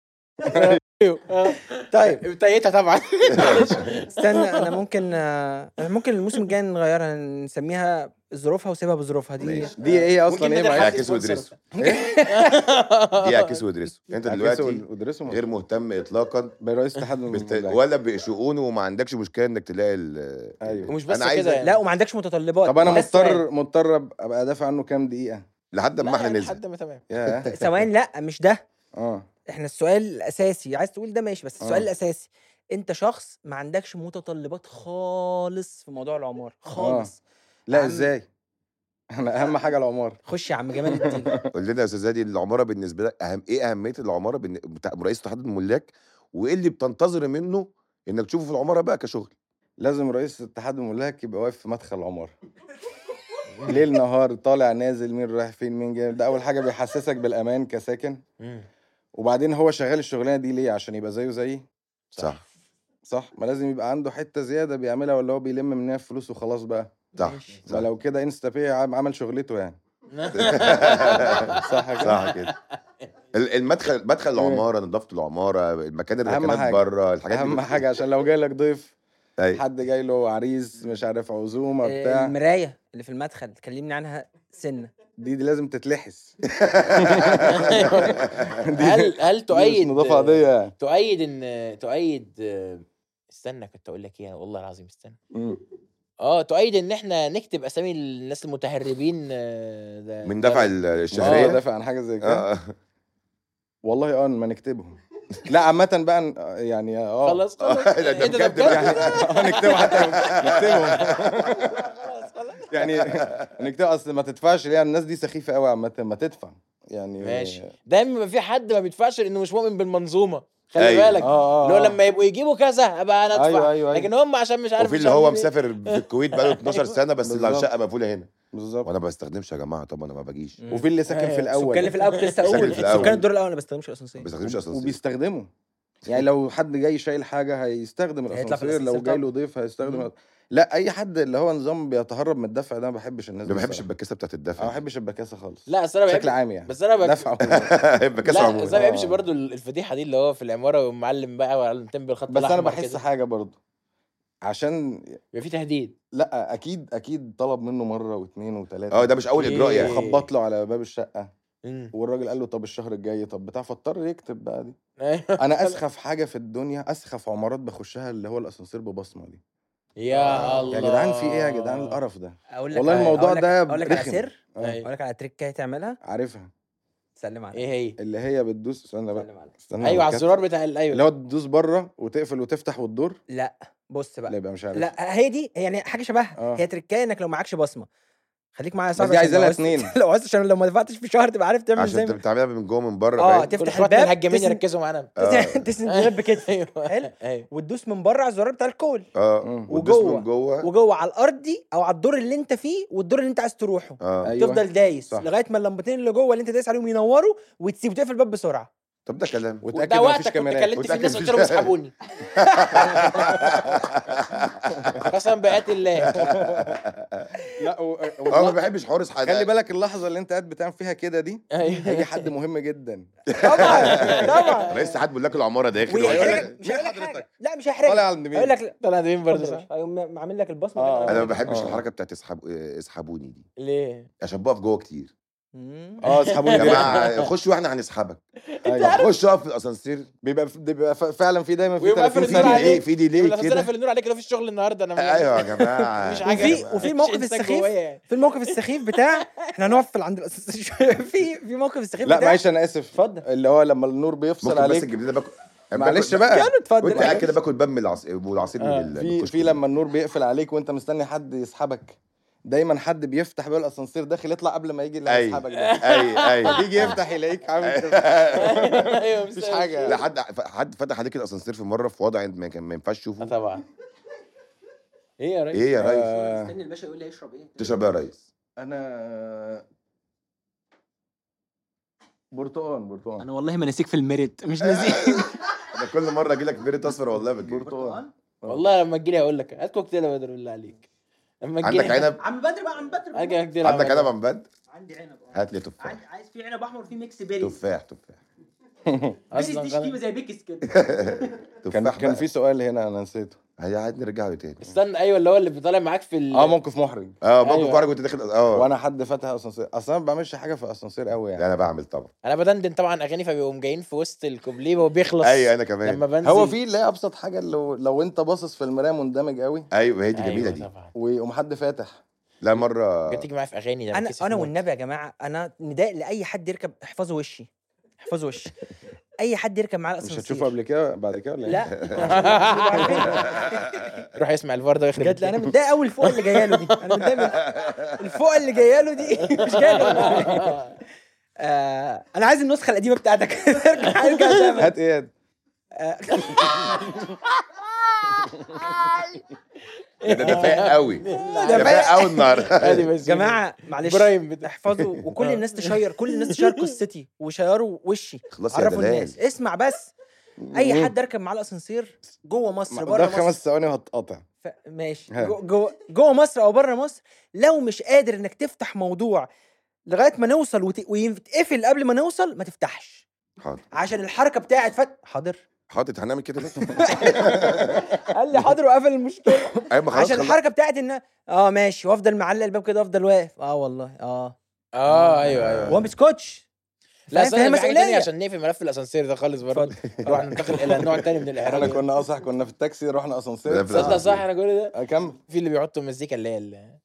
طيب ابتديتها طبعا استنى انا ممكن آه، أنا ممكن الموسم الجاي نغيرها نسميها ظروفها وسيبها بظروفها دي ماشي. دي ايه اصلا ممكن ايه بدل معاك حد يعكس سبونسر. ويدرسوا. دي اعكس وادرسوا انت دلوقتي ودرسوا غير مهتم اطلاقا برئيس اتحاد بست... الملاك. ولا بشؤونه وما عندكش مشكله انك تلاقي ال... ايوه ومش بس أنا عايز كده يعني. لا وما عندكش متطلبات طب انا ده السؤال. مضطر مضطر ابقى ادافع عنه كام دقيقة لحد لا ما احنا يعني ننزل لحد ما تمام يا ثواني لا مش ده اه احنا السؤال الاساسي عايز تقول ده ماشي بس السؤال آه. الاساسي انت شخص ما عندكش متطلبات خالص في موضوع العمار خالص لا عم- ازاي انا اهم حاجة العمار خش يا عم جمال الدين قول لنا يا استاذ هادي العماره بالنسبه لك اهم ايه اهميه العماره بالن- بتاع رئيس اتحاد الملاك وايه اللي بتنتظر منه انك تشوفه في العماره بقى كشغل لازم رئيس اتحاد الملاك يبقى واقف في مدخل العمارة ليل نهار طالع نازل مين رايح فين مين جاي ده اول حاجة بيحسسك بالامان كساكن مم. وبعدين هو شغال الشغلانة دي ليه عشان يبقى زيه زيي صح صح ما لازم يبقى عنده حتة زيادة بيعملها ولا هو بيلم منها فلوس وخلاص بقى صح ما صح لو كده انستا باي عم- عمل شغلته يعني صح كده صح كده ال- المدخل مدخل العماره نظافه العماره المكان أهم الركنات حاجة. بره الحاجات اهم دي حاجة عشان لو جاي لك ضيف أيوة. حد جاي له عريس مش عارف عزومة آه، بتاع المرايه اللي في المدخل كلمني عنها سنه دي, دي لازم تتلحس هل هل دي مش تؤيد نظافة عادية يعني تؤيد ان تؤيد استنى كنت اقول لك ايه والله العظيم استنى مم. اه تؤيد ان احنا نكتب اسامي الناس المتهربين آه، ده من ده- دفع ال- اه الشهريه دافع عن حاجة زي كده اه والله اه ما نكتبهم لا عامة بقى ن- آه، يعني اه خلاص خلاص ده ايه ده ده بجد بجد يعني اه نكتبهم حتى لو نكتبهم خلاص خلاص يعني نكتب اصل ما تدفعش ليه الناس دي سخيفة قوي عامة ما تدفع يعني ماشي دايما بيبقى في حد ما بيدفعش لانه مش مؤمن بالمنظومه خلي أيوة. بالك اه اه اللي هو آه. لما يبقوا يجيبوا كذا ابقى انا ادفع أيوة، أيوة، أيوة. لكن هم عشان مش عارف وفي مش اللي هو عارفين إيه. مسافر في الكويت بقاله 12 سنه بس لو بالظبط. الشقه مقفوله هنا بالظبط وانا ما بستخدمش يا جماعه طب انا ما باجيش ما وفي اللي ساكن في أيوة. الاول السكان اللي في الاول كنت لسه ساكن اقول في الأول. سكان الدور الاول انا ما بستخدمش الاسانسير بستخدمش اسانسير وبيستخدمه يعني لو حد جاي شايل حاجه هيستخدم هيطلع في الاسانسير لو الأسانسير جاي له ضيف هيستخدم لا اي حد اللي هو نظام بيتهرب من الدفع ده ما بحبش الناس ما دي بحبش بصراحة. البكاسه بتاعت انا الدفع ما بحبش البكاسه خالص لا اصل انا بشكل بحب عام يعني بس انا بك... دفع البكاسه لا عموما بس انا ما بحبش آه. برضو الفضيحه دي اللي هو في العماره ومعلم بقى وعلمتين بالخط بس انا الأحمر بحس كده. حاجه برضو عشان يبقى في تهديد لا اكيد اكيد طلب منه مره واثنين وثلاثه اه ده مش اول اجراء إيه. يعني وخبط له على باب الشقه مم. والراجل قال له طب الشهر الجاي طب بتاع فاضطر يكتب بقى دي أيوة. انا اسخف حاجه في الدنيا اسخف عمارات بخشها اللي هو الاسانسير ببصمه دي يا الله يا جدعان في ايه يا جدعان القرف ده اقول لك والله على- الموضوع أقول لك- ده اقول لك على رخم. سر آه. أيوة. اقول لك على تريكه تعملها عارفها سلم عليا ايه هي اللي هي بتدوس استنى بقى سلم عليا استنى ايوه على بتكتب. الزرار بتاع ال- اللي ايوه هو تدوس بره وتقفل وتفتح وتدور لا بص لا بقى يبقى مش عارف لا هي دي يعني حاجه شبهها آه. هي تركايه انك لو معكش بصمه خليك معايا يا بس صاحبي دي عشان عايزة لو لها عوزت- اتنين. لو عايز عشان لو ما دفعتش في شهر تبقى عارف تعمل عشان زي انت ما- بتعملها من جوه من بره اه باين. تفتح اخواتنا الباب الهجامين تسند- يركزوا معانا آه. تسند الباب بكتف ايوه حلو ايوه وتدوس من بره على الزرار بتاع الكول اه مم. وتدوس وجوه. من جوه وجوه على الارضي او على الدور اللي انت فيه والدور اللي انت عايز تروحه اه أيوة. تفضل دايس صح. لغايه ما اللمبتين اللي جوه اللي انت دايس عليهم ينوروا وتسيب وتقفل الباب بسرعه طب ده كلام وتاكد ده ما وقتك فيش كنت كاميرات كلمت فيه الناس وتأكد قلت لهم مفيش- اسحبوني قسما بآيات الله لا و... اه ما والله بحبش حوار اصحى خلي بالك اللحظه اللي انت قاعد بتعمل فيها كده دي هيجي ايوه حد مهم جدا طبعا طبعا رئيس اتحاد ملاك العماره داخل ويقول ويحرجك لك مش مين هيقول لك حضرتك؟ حاجه لا مش طالع هيحرجك عند مين هيقول لك لا طلع دين برضه اتفضل يا صح باشا. هيقوم عامل لك البصمه آه. كده. انا ما بحبش آه. الحركه بتاعت اسحب اسحبوني دي ليه؟ عشان بقف جوه كتير مم. اه اسحبوني يا جماعه خش واحنا هنسحبك أيوة. خش اقف في الاسانسير بيبقى بيبقى ف- فعلا في دايما في ويبقى 30 قافل النور في ثانيه عليك. ديلي في ديلي بس انا كده في النور عليك لو في شغل النهارده انا ايوه يا جماعه مفيش حاجه وفي وفي الموقف مش إنسان السخيف جوايا يعني. في الموقف السخيف بتاع احنا هنقف في عند الاسانسير شويه في في موقف السخيف لا بتاع معلش انا اسف اتفضل. اللي هو لما النور بيفصل ممكن بس عليك تجيب لنا باكل معلش باكل- بقى يلا اتفضل وانت قاعد كده باكل باب من العصير والعصير من آه، ال- من في الكشك في لما النور بيقفل عليك وانت مستني حد يسحبك دايما حد بيفتح باب الاسانسير داخل يطلع قبل ما يجي اللي أي. هيسحبك ده اي اي يجي يفتح يلاقيك عامل كده ايوه مفيش حاجة. لا حد حد فتح عليك الاسانسير في مره في وضع ما كان ما ينفعش آه تشوفه طبعا ايه يا ريس؟ ايه يا ريس آه، استني الباشا يقول لي هيشرب ايه تشرب ايه يا ريس انا برتقان برتقان انا والله ما ناسيك في الميريت مش ناسيك ده كل مره اجي لك بيرة اصفر والله بتجيب برتقال والله لما تجيلي هقول لك هات كوكتيل يا بدر بالله عليك لما عندك تجيلي عنب عم بدر بقى عم بدر هات كوكتيل عندك عم عنب عم بد عندي عنب آه. هات لي تفاح عندي عايز في عنب احمر وفي ميكس بيريز تفاح تفاح بيريز اصلا دي غلط. شتيمه زي بيكس كده كان تفاح كان في سؤال هنا انا نسيته هي عاد نرجع له تاني استنى ايوه اللي هو اللي بيطالع معاك في ال... اه موقف محرج اه موقف أيوة. فرق كنت داخل اه وانا حد فتح اسانسير اصلا ما بعملش حاجه في اسانسير قوي يعني انا بعمل طبعا انا بدندن طبعا اغاني فبيقوم جايين في وسط الكوبليه وبيخلص ايوه انا كمان لما بنزل هو في اللي هي ابسط حاجه لو لو انت باصص في المرايه مندمج قوي ايوه هي دي جميله أيوة دي طبعا ويقوم حد فاتح لا مره كانت تيجي معايا في اغاني ده انا بتكسف انا موت. والنبي يا جماعه انا نداء لاي حد يركب احفظوا وشي احفظوا وشي اي حد يركب معاه مش الاسانسير هتشوفه قبل كده بعد كده ولا ايه؟ لا روح يسمع الفرده ويخرب بجد انا متضايق قوي الفوق اللي جايه له دي انا متضايق من الفوق اللي جايه له دي مش جايه له آه انا عايز النسخه القديمه بتاعتك ارجع ارجع زمن. هات ايه آه، ده ده فايق قوي ده ده فايق قوي النهارده ادي بس جماعه معلش برايم بتاع احفظوا وكل الناس تشير كل الناس تشير قصتي وشيروا وشي خلاص يا عرفوا دلال الناس اسمع بس اي حد اركب معاه الاسانسير جوه مصر بره ده مصر خمس ثواني وهتقطع ف... ماشي ها. جو- جوه جوه مصر او بره مصر لو مش قادر انك تفتح موضوع لغايه ما نوصل وت... ويتقفل قبل ما نوصل ما تفتحش حاضر عشان الحركه بتاعت فت حاضر حاضر هنعمل كده ليه؟ قال لي حاضر وقفل المشكله ايوه ما خلاص عشان خلص. الحركه بتاعت ان اه ماشي وافضل معلق الباب كده افضل واقف اه والله اه اه ايوه ايوه وهو مسكوتش لا فاهم؟ استنى فهي في حاجه تانية مسؤوليه عشان نقفل ملف الاسانسير ده خالص برضه نروح ننتقل الى النوع الثاني من احنا الاحراج كنا اه صح كنا في التاكسي رحنا اسانسير لا، في تصدق الأسانسير. صح انا كل ده اكمل في اللي بيحطوا المزيكا اللي هي ال-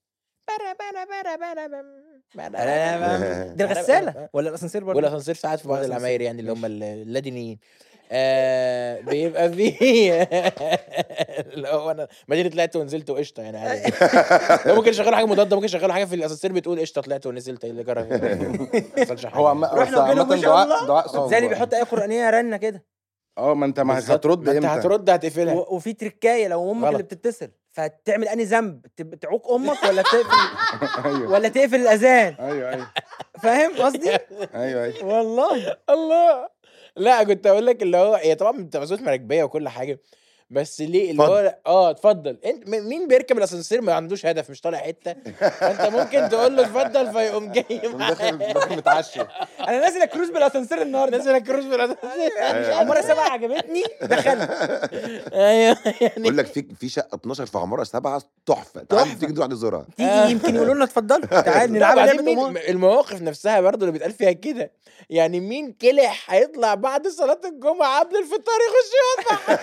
دي الغساله ولا الاسانسير برضه والاسانسير ساعات في بعض والأسانسير. العماير يعني اللي هم ال- اللادينيين آه بيبقى فيه اللي هو انا مدينه طلعت ونزلت وقشطه يعني عادي لو ممكن يشغلوا حاجه مضاده ممكن يشغلوا حاجه في الاسانسير بتقول قشطه طلعت ونزلت ايه اللي جرى ما حصلش حاجه هو عم رحنا بس وجينا عامة ما شاء دعاء الله. دعاء صعب زي اللي بيحط ايه قرانيه رنه كده اه ما انت ما بالظبط. هترد ما انت امتى هترد هتقفلها و- وفي تركايه لو امك غلط. اللي بتتصل فتعمل انهي ذنب تب- تعوق امك ولا تقفل ايوه ولا تقفل الاذان ايوه ايوه فاهم قصدي ايوه ايوه والله الله لا كنت اقول لك اللي هو هي طبعا بتبقى صوت مراكبيه وكل حاجه بس ليه اللي هو اه اتفضل انت م- مين بيركب الاسانسير ما عندوش هدف مش طالع حته فانت ممكن تقول له اتفضل فيقوم جاي تقوم معاك. داخل داخل متعشي انا نازل الكروز بالاسانسير النهارده نزل الكروز بالاسانسير مش عماره سبعه عجبتني دخلت ايوه يعني بقول لك في في شقه 12 في عماره سبعه تحفه تعالى تيجي نروح نزورها تيجي يمكن يقولوا لنا اتفضل تعال لا نلعب بعدين لعبه مين أمور. المواقف نفسها برضه اللي بيتقال فيها كده يعني مين كلح هيطلع بعد صلاة الجمعة قبل الفطار يخش يوضح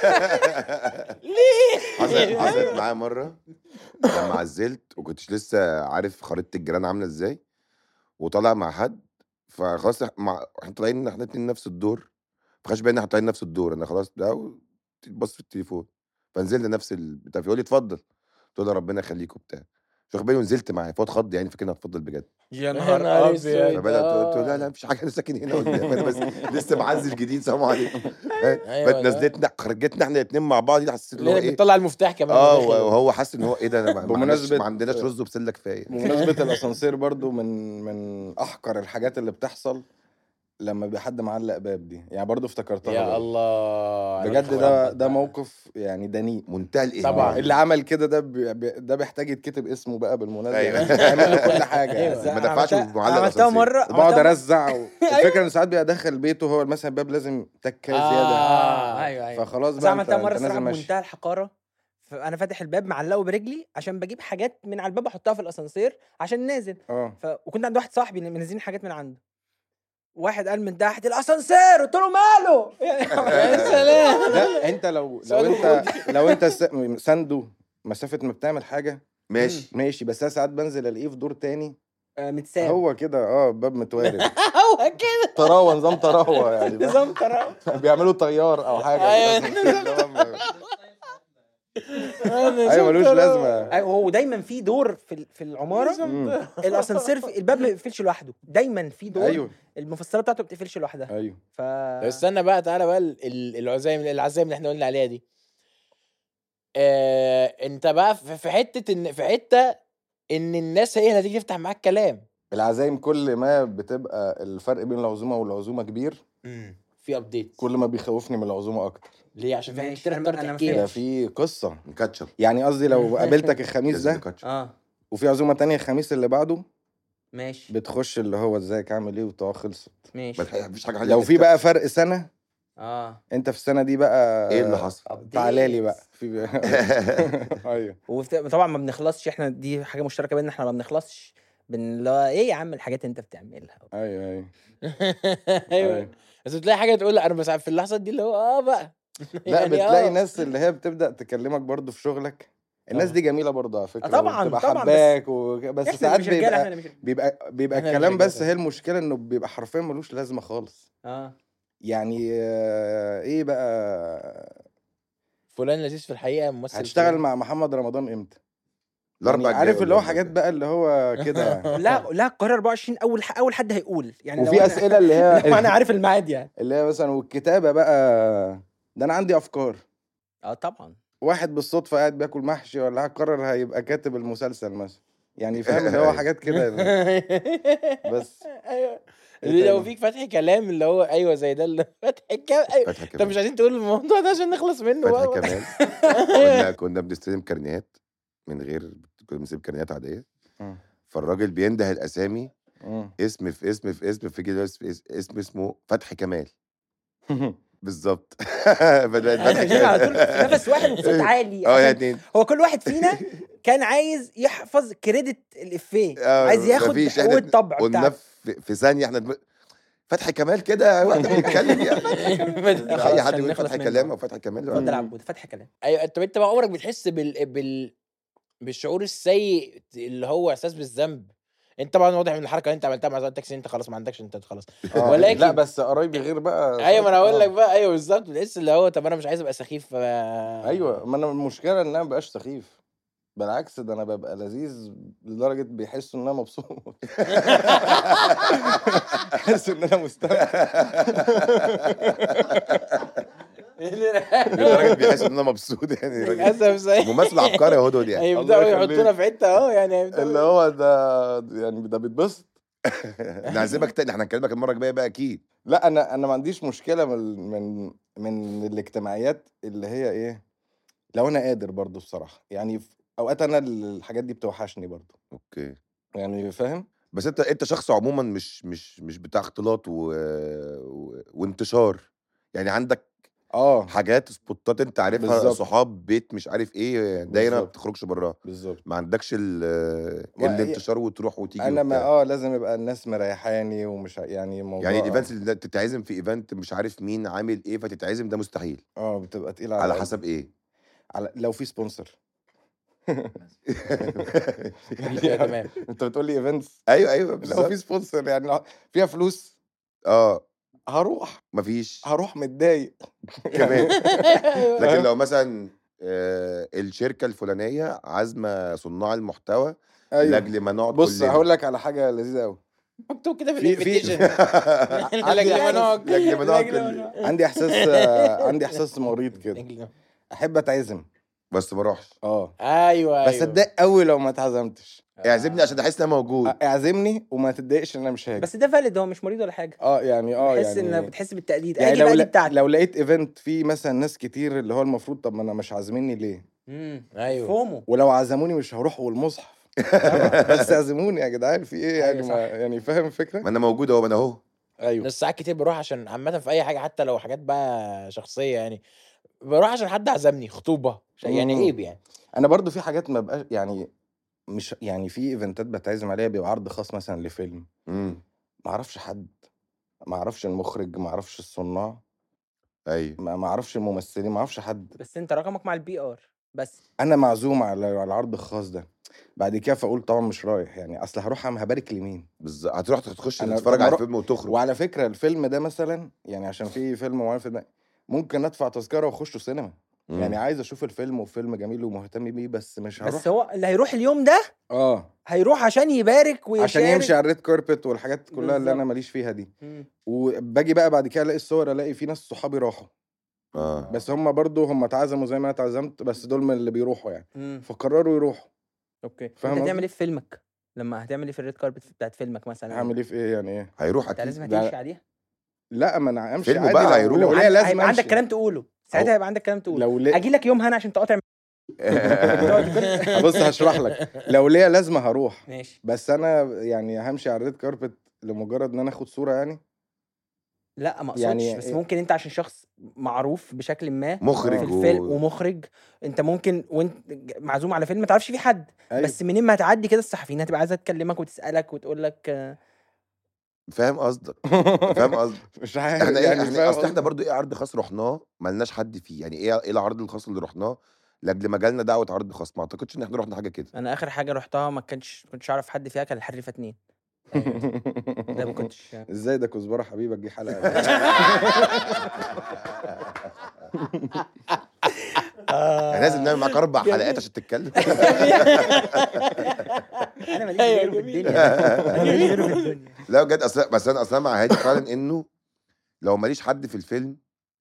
ليه؟ حصلت حصلت معايا مره لما عزلت وكنتش لسه عارف خريطه الجيران عامله ازاي وطالع مع حد فخلاص إح- مع احنا طالعين احنا الاتنين نفس الدور فخش بالي ان احنا طالعين نفس الدور انا خلاص ده بص في التليفون فنزلنا نفس البتاع فيقول لي اتفضل قلت له ربنا يخليك وبتاع مش واخد بالي ونزلت معاه فهو اتخض يعني فكرة اتفضل بجد يا نهار نهار أسود. ابيض فبدات قلت له لا آه. لا مفيش حاجه انا ساكن هنا قدام انا بس لسه معزل جديد سلام عليكم أيوة ده. فنزلتنا خرجتنا احنا الاثنين مع بعض دي حسيت ان هو لانك ايه بتطلع المفتاح كمان اه وداخل. وهو حاسس ان هو ايه ده انا ما- ما عندناش- بمناسبة- ما عندناش رز وبسله كفايه بمناسبة الاسانسير برضو من من احقر الحاجات اللي بتحصل لما بيبقى حد معلق باب دي يعني برضو افتكرتها يا برضو. الله أنا بجد مش ده مخبط ده بقى. موقف يعني دنيء منتهى الاهمال طبعاً. اللي عمل كده ده بي... بي- ده بيحتاج يتكتب اسمه بقى بالمناسبة أيوة. يعني يعمل له كل حاجة أيوة. يعني. ما دفعش عملتها- معلق عملتها الأسانسير. مره وبقعد عملتها- ارزع و... الفكره ان ساعات بيبقى داخل بيته هو مثلا الباب لازم تكه زياده آه. ايوه ايوه فخلاص بس بقى عملتها انت, مره انت الصراحه نازل ماشي بمنتهى الحقاره فانا فاتح الباب معلقه برجلي عشان بجيب حاجات من على الباب احطها في الاسانسير عشان نازل اه ف... وكنت عند واحد صاحبي منزلين حاجات من عنده واحد قال من تحت الاسانسير قلت له ماله يا سلام لا انت لو لو سؤال انت لو انت س- سانده مسافه ما بتعمل حاجه ماشي ماشي بس انا ساعات بنزل الاقيه في دور تاني آه، متساوي هو كده اه باب متوارد هو كده طراوه نظام طراوه يعني ده. نظام ترى بيعملوا طيار او حاجه أيوة. كده. اللي هو م- ايوه ملوش لازمه أيوة، هو دايما في دور في ال- في العماره مم. الاسانسير في الباب ما بيقفلش لوحده دايما في دور ايوه المفصله بتاعته ما بتقفلش لوحدها ايوه ف استنى بقى تعالى بقى ال- ال- العزايم العزايم اللي احنا قلنا عليها دي آه انت بقى في في حته ان في حته ان الناس هي اللي هتيجي تفتح معاك كلام العزايم كل ما بتبقى الفرق بين العزومه والعزومه كبير في ابديت كل ما بيخوفني من العزومه اكتر ليه عشان في حاجات ماشي، كتير أنا- اختار أنا ما تحكيها ده في قصه نكاتشب يعني قصدي لو قابلتك الخميس ده نكاتشب. اه وفي عزومه تانية الخميس اللي بعده ماشي بتخش اللي هو ازيك عامل ايه وبتاع خلصت ماشي ما تح- مفيش حاجه لو في بقى فرق سنه اه انت في السنه دي بقى ايه اللي حصل تعالى لي بقى في ايوه وطبعا ما بنخلصش احنا دي حاجه مشتركه بيننا احنا ما بنخلصش بن اللي هو ايه يا عم الحاجات اللي انت بتعملها ايوه ايوه ايوه بس بتلاقي حاجه تقول لا انا بس في اللحظه دي اللي هو اه بقى لا يعني بتلاقي آه. ناس اللي هي بتبدا تكلمك برضو في شغلك الناس آه. دي جميله برضه على فكره طبعاً، وبتبقى طبعاً، بس حباك و... بس احنا ساعات مش رجاله بيبقى احنا مش رجالة. بيبقى بيبقى إحنا مش الكلام بس رجالة. هي المشكله انه بيبقى حرفيا ملوش لازمه خالص اه يعني آه، ايه بقى فلان لذيذ في الحقيقه ممثل هتشتغل فلان. مع محمد رمضان امتى الاربع يعني عارف الجاي اللي هو ولا حاجات ال- بقى اللي هو كده لا لا القاهره 24 اول ح... اول حد هيقول يعني لو وفي أنا- اسئله اللي لو انا هي عارف الميعاد يعني اللي هي مثلا والكتابه بقى ده انا عندي افكار اه طبعا واحد بالصدفه قاعد بياكل محشي ولا حاجه قرر هيبقى كاتب المسلسل مثلا يعني فاهم اللي هو حاجات كده بس ايوه إيه اللي لو تاني؟ فيك فتح كلام اللي هو ايوه زي ده اللي فتح الكلام ايوه فتحي طب كمان مش عايزين تقول الموضوع ده عشان نخلص منه فتحي بقى. كمان كنا كنا بنستلم كارنيهات من غير كنا بنستلم كارنيهات عاديه مم. فالراجل بينده الاسامي مم. اسم في اسم في اسم في كده اسم, اسم اسمه فتحي كمال بالظبط بدأت فتحي الاثنين على طول كمال في نفس واحد وبصوت عالي اه يا عشان اتنين هو كل واحد فينا كان عايز يحفظ كريدت الافيه آه، عايز ياخد مفيش، حقوق إحنا الطبع قلنا بتاعته في, في ثانيه احنا دم... فتحي كمال كده واحنا بنتكلم يا فتحي خلاص اي حد عشان يقول نخلص فتحي منه. كلام او فتحي كمال اتفضل يا مم. عبود فتح كلام ايوه طب انت بقى عمرك بتحس بال بال بالشعور السيء اللي هو احساس بالذنب انت طبعا واضح من الحركه اللي انت عملتها مع زوجة التاكسي انت خلاص ما عندكش انت خلاص آه، ولكن- لا بس قرايبي غير بقى ايوه ما انا هقول آه. لك بقى ايوه بالظبط بتحس اللي هو طب انا مش عايز ابقى سخيف ف... ايوه ما انا المشكله ان انا مبقاش سخيف بالعكس ده انا ببقى لذيذ لدرجه بيحسوا ان انا مبسوط بحس ان انا مستمتع لدرجه بيحس ان انا مبسوط يعني راجل للاسف زي ممثل عبقري يا هدهد يعني هيبداوا الله يخليك. يحطونا في حته اهو يعني هيبدأوا- اللي هو ده يعني ده بيتبسط نعزمك تاني احنا هنكلمك المره الجايه بقى اكيد لا انا انا ما عنديش مشكله من من من الاجتماعيات اللي هي ايه لو انا قادر برضو الصراحه يعني في اوقات انا الحاجات دي بتوحشني برضو اوكي يعني فاهم بس انت انت شخص عموما مش مش مش بتاع اختلاط و... و... وانتشار يعني عندك اه حاجات سبوتات انت عارفها بالظبط. صحاب بيت مش عارف ايه دايره ما بالظبط. بتخرجش براها بالظبط ما عندكش ال... ما- الانتشار وتروح وتيجي انا ما وبتاع. اه لازم يبقى الناس مريحاني ومش ع- يعني موضوع يعني الايفنتس اللي تتعزم في ايفنت مش عارف مين عامل ايه فتتعزم ده مستحيل اه بتبقى تقيله على على قلبي. حسب ايه على لو في سبونسر كده تمام انت بتقول لي ايفنتس ايوه ايوه لو في بالظبط سبونسر يعني لو فيها فلوس اه هروح مفيش هروح متضايق كمان أيوة. لكن لو مثلا آه الشركه الفلانيه عازمه صناع المحتوى ايوه لاجل ما نقعد بص كلنا. هقول لك على حاجه لذيذه قوي مكتوب كده في في- في- الانفيتيشن عندي لاجل ما إحساس- نقعد لاجل ما نقعد لاجل ما كل- نقعد. عندي احساس آه، عندي احساس مريض كده لاجل- احب اتعزم بس ما اروحش اه ايوه بس ايوه اتضايق قوي لو ما اتعزمتش اعزمني عشان احس ان انا موجود اعزمني وما تتضايقش ان انا مش هاجي بس ده فالid هو مش مريض ولا حاجه اه يعني اه بتحس يعني ان بتحس بالتقدير يعني اجي لو بقى دي لا- بتاعتي لو لقيت ايفنت فيه مثلا ناس كتير اللي هو المفروض طب ما انا مش عازميني ليه امم ايوه فومو ولو عزموني مش هروح والمصحف بس اعزموني يا جدعان في ايه يعني أيوة ما يعني فاهم الفكره ما انا موجود اهو ما انا اهو ايوه بس ساعات كتير بروح عشان عامة في أي حاجة حتى لو حاجات بقى شخصية يعني بروح عشان حد عزمني خطوبة يعني مم. عيب يعني انا برضو في حاجات ما بقاش يعني مش يعني في ايفنتات بتعزم عليها بيبقى عرض خاص مثلا لفيلم امم ما اعرفش حد ما اعرفش المخرج ما اعرفش الصناع ايوه ما ما اعرفش الممثلين ما اعرفش حد بس انت رقمك مع البي ار بس انا معزوم على على العرض الخاص ده بعد كده فاقول طبعا مش رايح يعني اصل هروح أعمل- هبارك لمين بالظبط هتروح تخش أنا تتفرج لما على أروح- الفيلم وتخرج وعلى فكره الفيلم ده مثلا يعني عشان في فيلم معين في دماغي ممكن ادفع تذكره واخشه سينما مم. يعني عايز اشوف الفيلم وفيلم جميل ومهتم بيه بس مش هروح بس هو اللي هيروح اليوم ده اه هيروح عشان يبارك ويشارك عشان يمشي على الريد كاربت والحاجات كلها اللي انا بالظبط. ماليش فيها دي مم. وباجي بقى بعد كده الاقي الصور الاقي في ناس صحابي راحوا اه بس هم برضو هم اتعزموا زي ما انا اتعزمت بس دول من اللي بيروحوا يعني مم. فقرروا يروحوا اوكي فاهم انت هتعمل قصدي؟ ايه في فيلمك لما هتعمل ايه في الريد كاربت بتاعت فيلمك مثلا هعمل ايه في ايه يعني ايه هيروح انت اكيد لازم ده- هتمشي عليها لا ما انا امشي فيلم عادي بقى لو, هيروح. لو ليا عند- لازم هيبقى عندك أمشي. كلام تقوله ساعتها أو- هيبقى عندك كلام تقوله لو ليه اجي لك يوم هنا عشان تقاطع بص هشرح لك لو ليا لازمه هروح ماشي بس انا يعني همشي على الريد كاربت لمجرد ان انا اخد صوره يعني لا ما اقصدش يعني بس إيه؟ ممكن انت عشان شخص معروف بشكل ما مخرج في و- الفيلم ومخرج انت ممكن وانت معزوم على فيلم ما تعرفش فيه حد أيوة. بس منين ما هتعدي كده الصحفيين هتبقى عايزه تكلمك وتسالك وتقول لك آه، فاهم قصدك فاهم قصدك مش عارف احنا ايه يعني احنا فاهم اصل احنا قصدي؟ برضو ايه عرض خاص رحناه ملناش حد فيه يعني ايه ايه العرض الخاص اللي رحناه لاجل ما جالنا دعوه عرض خاص ما اعتقدش ان احنا رحنا حاجه كده انا اخر حاجه رحتها ما كانش ما كنتش اعرف حد فيها كان الحريفه اتنين ده ما كنتش ازاي ده كزبره حبيبك جه حلقه يعني لازم نعمل معاك اربع حلقات عشان تتكلم انا ماليش أيوة، غيره في جميل. الدنيا انا ماليش غيره في الدنيا لا بجد اصل بس انا اصلا مع هادي فعلا انه لو ماليش حد في الفيلم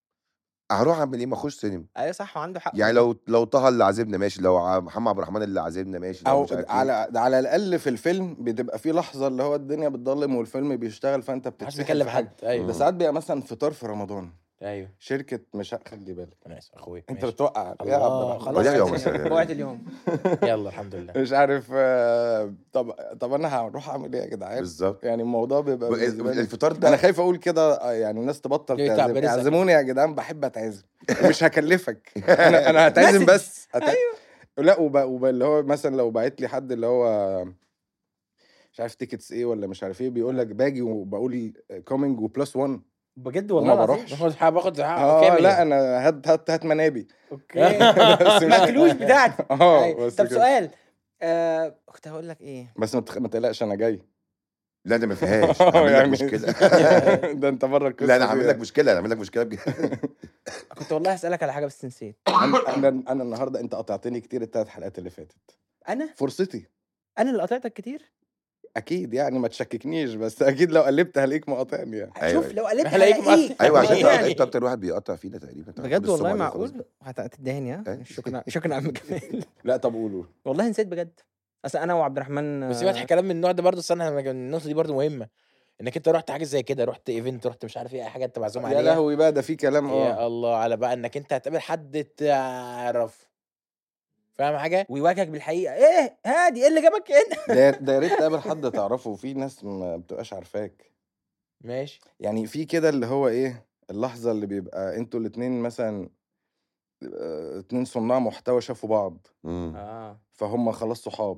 هروح اعمل ايه ما اخش سينما ايوه صح وعنده حق يعني لو لو طه اللي عازمنا ماشي لو ع- محمد عبد الرحمن اللي عازمنا ماشي لو او مش عارف إيه. على على الاقل في الفيلم بتبقى في لحظه اللي هو الدنيا بتضلم والفيلم بيشتغل فانت محدش بتتسحل بيكلم في حد حاجة. ايوه ده ساعات بيبقى مثلا فطار في رمضان ايوه شركه مش خلي بالك انا اسف اخويا انت ماشي. بتوقع يا الله، عبد الرحمن خلاص. ودي يوم سلام. وقت اليوم يلا الحمد لله مش عارف آه، طب طب انا هروح اعمل ايه يا جدعان بالظبط يعني الموضوع بيبقى ب- بالنسبة لي- الفطار انا ده خايف اقول كده آه، يعني الناس تبطل ليه تعزم تعب رزقك؟ اعزموني يا جدعان بحب اتعزم مش هكلفك انا انا هتعزم بس هت... ايوه لا وب... وب... اللي هو مثلا لو بعت لي حد اللي هو مش عارف تيكتس ايه ولا مش عارف ايه بيقول لك باجي وبقول كومينج وبلس 1 بجد وما والله العظيم بروحش. باخد باخد حقه اه كامل لا يعني. انا هات هات هات منابي اوكي بس مش- ماكلوش بتاعتي اه أيوة. بس طب كده. سؤال آه كنت هقول لك ايه بس ما تخ- ما تقلقش انا جاي لا ده ما فيهاش هعمل لك يعني- مشكله ده انت بره القصه لا انا دي هعمل لك يعني. مشكله انا هعمل لك مشكله بجد كنت والله هسالك على حاجه بس نسيت انا انا انا النهارده انت قطعتني كتير الثلاث حلقات اللي فاتت انا فرصتي انا اللي قطعتك كتير اكيد يعني ما تشككنيش بس اكيد لو قلبت هلاقيك مقاطعني يعني أيوة، شوف لو قلبت هلاقيك هلاقيك ايوه عشان يعني. انت انت اكتر واحد بيقطع فينا تقريبا أنت بجد محمود والله الصومالي خلاص معقول هتدهني ها أيوة. شكرا شكرا يا عم جمال لا طب قولوا والله نسيت بجد اصل انا وعبد الرحمن بس فتح كلام من النوع ده برضه استنى أنا- النقطه دي برضه مهمه انك انت رحت حاجه زي كده رحت ايفنت رحت مش عارف ايه أي حاجه انت معزوم يا عليها لهوي بقى ده في كلام اه يا الله على بقى انك انت هتقابل حد تعرف فاهم حاجه ويواجهك بالحقيقه ايه هادي ايه اللي جابك هنا ده ده يا ريت تقابل حد تعرفه وفي ناس ما بتبقاش عارفاك ماشي يعني في كده اللي هو ايه اللحظه اللي بيبقى انتوا الاتنين مثلا آه، اتنين صناع محتوى شافوا بعض مم. اه فهم خلاص صحاب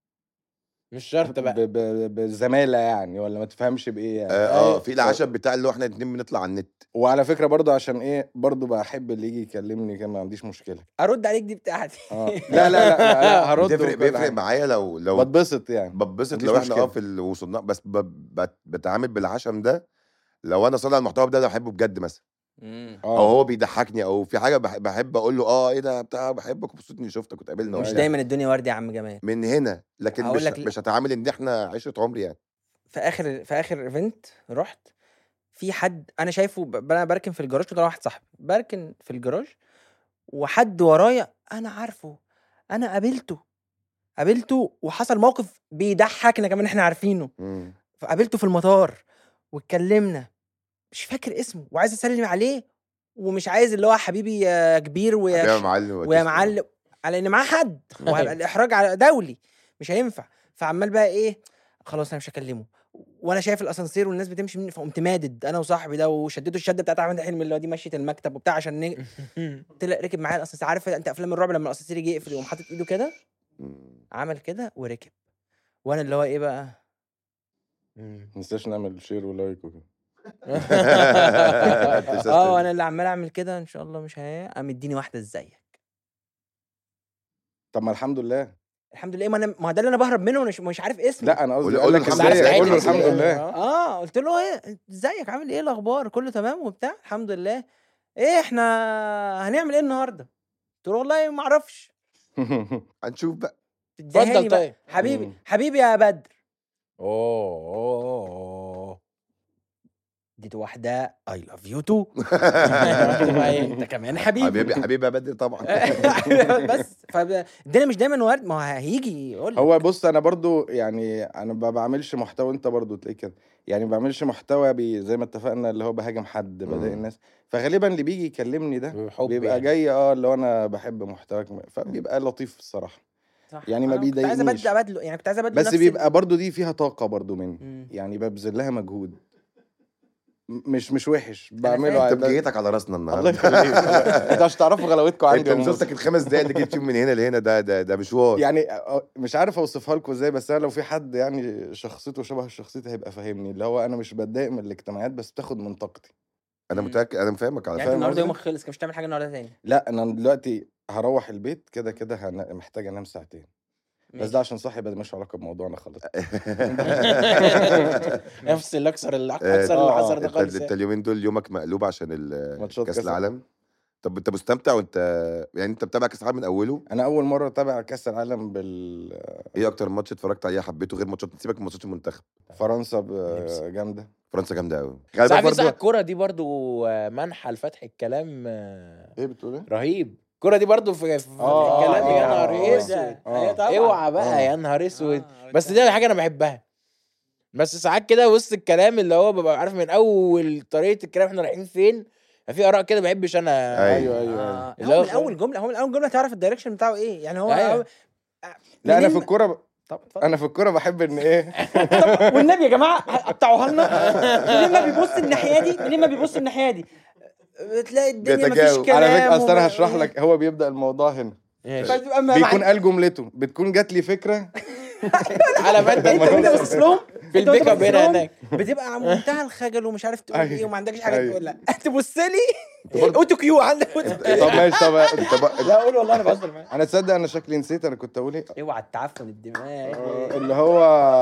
مش شرط ب- بقى ب- بزماله يعني ولا ما تفهمش بايه يعني اه آه، أيوة. في العشب بتاع اللي هو احنا الاتنين بنطلع على النت وعلى فكره برضه عشان ايه برضه بحب اللي يجي يكلمني كان ما عنديش مشكله ارد عليك دي بتاعتي اه لا لا لا, لا, لا هرد بتفرق وكل بيفرق حاجة. معايا لو لو بتبسط يعني بتبسط مفيش لو احنا اه مشكلة. في ال- وصلنا بس ب- بت- بتعامل بالعشم ده لو انا صانع المحتوى ده انا بحبه بجد مثلا او اه هو بيضحكني او في حاجه بح- بحب اقول له اه ايه ده بتاع بحبك ومبسوط اني شفتك وتقابلنا مش وبتاع. دايما الدنيا وردي يا عم جمال من هنا لكن هقول مش لك- مش هتعامل ان احنا عشره عمري يعني في اخر في اخر ايفنت رحت في حد انا شايفه ب- انا بركن في الجراج كنت أنا واحد صاحبي بركن في الجراج وحد ورايا انا عارفه انا قابلته قابلته وحصل موقف بيضحكنا كمان احنا عارفينه مم. فقابلته في المطار واتكلمنا مش فاكر اسمه وعايز اسلم عليه ومش عايز اللي هو حبيبي يا كبير ويا يا ش- معلم ويا وتسلم. معلم على ان معاه حد وهيبقى الاحراج على دولي مش هينفع فعمال بقى ايه خلاص انا مش هكلمه وانا شايف الاسانسير والناس بتمشي مني فقمت مادد انا وصاحبي ده وشدته الشده بتاعت احمد حلمي اللي هو دي مشيه المكتب وبتاع عشان ن... طلع ركب معايا الاسانسير عارف انت افلام الرعب لما الاسانسير يجي يقفل يقوم حاطط ايده كده مم. عمل كده وركب وانا اللي هو ايه بقى مم. ننساش نعمل شير ولايك وكده اه وانا اللي عمال اعمل كده ان شاء الله مش هي قام اديني واحده ازيك طب ما الحمد لله الحمد لله ما انا ما ده اللي انا بهرب منه ومش مش عارف اسمه لا انا قصدي قول- اقول قول لك الحمد ازاي لله. قول له ساعتها الحمد إزاي؟ لله اه قلت له ايه ازيك عامل ايه الاخبار كله تمام وبتاع الحمد لله ايه احنا هنعمل ايه النهارده قلت له والله ما اعرفش هنشوف بقى اديهاني اتفضل بقى. طيب حبيبي مم. حبيبي يا بدر اوه اوه اوه اديت واحده اي لاف يو تو إيه؟ انت كمان حبيبي حبيبي حبيبي يا بدر طبعا بس فالدنيا مش دايما ورد ما هو هيجي يقول لك. هو بص انا برضو يعني انا ما بعملش محتوى انت برضو تلاقي كده يعني ما بعملش محتوى بي زي ما اتفقنا اللي هو بهاجم حد بضايق مم. الناس فغالبا اللي بيجي يكلمني ده بحب بيبقى يعني. جاي اه اللي هو انا بحب محتواك فبيبقى لطيف الصراحه صح. يعني ما أنا كنت عايز بيضايقنيش. ابدل ابدله يعني كنت عايز ابدله بس نفس بيبقى ال- برضو دي فيها طاقه برضو مني مم. يعني ببذل لها مجهود م- مش مش وحش فاهم. بعمله انت عادي. جيتك على راسنا الله النهارده يخليك انتوا عشان تعرفوا غلاوتكم انت عندي يا نزلتك الخمس دقايق اللي جيت فيهم من هنا لهنا ده ده ده مشوار يعني أ- مش عارف اوصفها لكم ازاي بس انا لو في حد يعني شخصيته شبه شخصيتي هيبقى فاهمني اللي هو انا مش بتضايق من الاجتماعات بس بتاخد من طاقتي انا مم. متاكد انا فاهمك على يعني انت فاهم النهارده قصدي؟ يومك خلص كده مش هتعمل حاجه النهارده تاني لا انا دلوقتي هروح البيت كده كده هن- محتاج انام ساعتين بس ماشي. ده عشان صاحي بس مش علاقه بموضوعنا خالص نفس الاكثر اللي آه، اكثر اللي آه، حصل ده انت خالص انت يعني. اليومين دول يومك مقلوب عشان ال- ماتشات كاس كأس العالم طب انت مستمتع وانت يعني انت متابع كاس العالم من اوله انا اول مره اتابع كاس العالم بالفرنسا ايه اكتر ماتش اتفرجت عليه حبيته غير ماتشات سيبك من ماتشات المنتخب نفسي. جامده فرنسا جامده قوي بس عارف برضه إيه الكوره دي برضو آه، منحى لفتح الكلام آه، ايه بتقول ايه؟ رهيب الكوره دي برضو في, في آه، الكلام آه، يا آه، نهار آه، اسود آه. أيوة طبعاً. اوعى بقى آه. يا نهار اسود آه، بس دي حاجه انا بحبها بس ساعات كده وسط الكلام اللي هو ببقى عارف من اول طريقه الكلام احنا رايحين فين في اراء كده ما بحبش انا أيوة. ايوه ايوه آه. اللي هو هو من اول جمله هو من اول جمله تعرف الدايركشن بتاعه ايه يعني هو أيوة. أول... لا انا منين في ما- الكوره ب... طب اتفضل. انا في الكوره بحب ان ايه طب والنبي يا جماعه قطعوها لنا منين ما بيبص الناحيه دي منين ما بيبص الناحيه دي بتلاقي الدنيا مفيش بيتجاوب. كلام على فكره اصل وما- انا هشرح لك هو بيبدا الموضوع هنا ماشي. فتبقى ما- بيكون مع- قال جملته بتكون جات لي فكره على ما انت انت وانت باصص لهم في انت وانت البيك اب باصص هنا لهم هناك بتبقى على منتهى الخجل ومش عارف تقول أيوة. ايه وما عندكش حاجه أيوة. تقولها تبص لي اوتو كيو عندك أوتو كيو. طب ماشي طب انت بقى لا قول والله انا بهزر معاك انا تصدق انا شكلي نسيت انا كنت اقول ايه اوعى التعفن الدماغ آه، اللي هو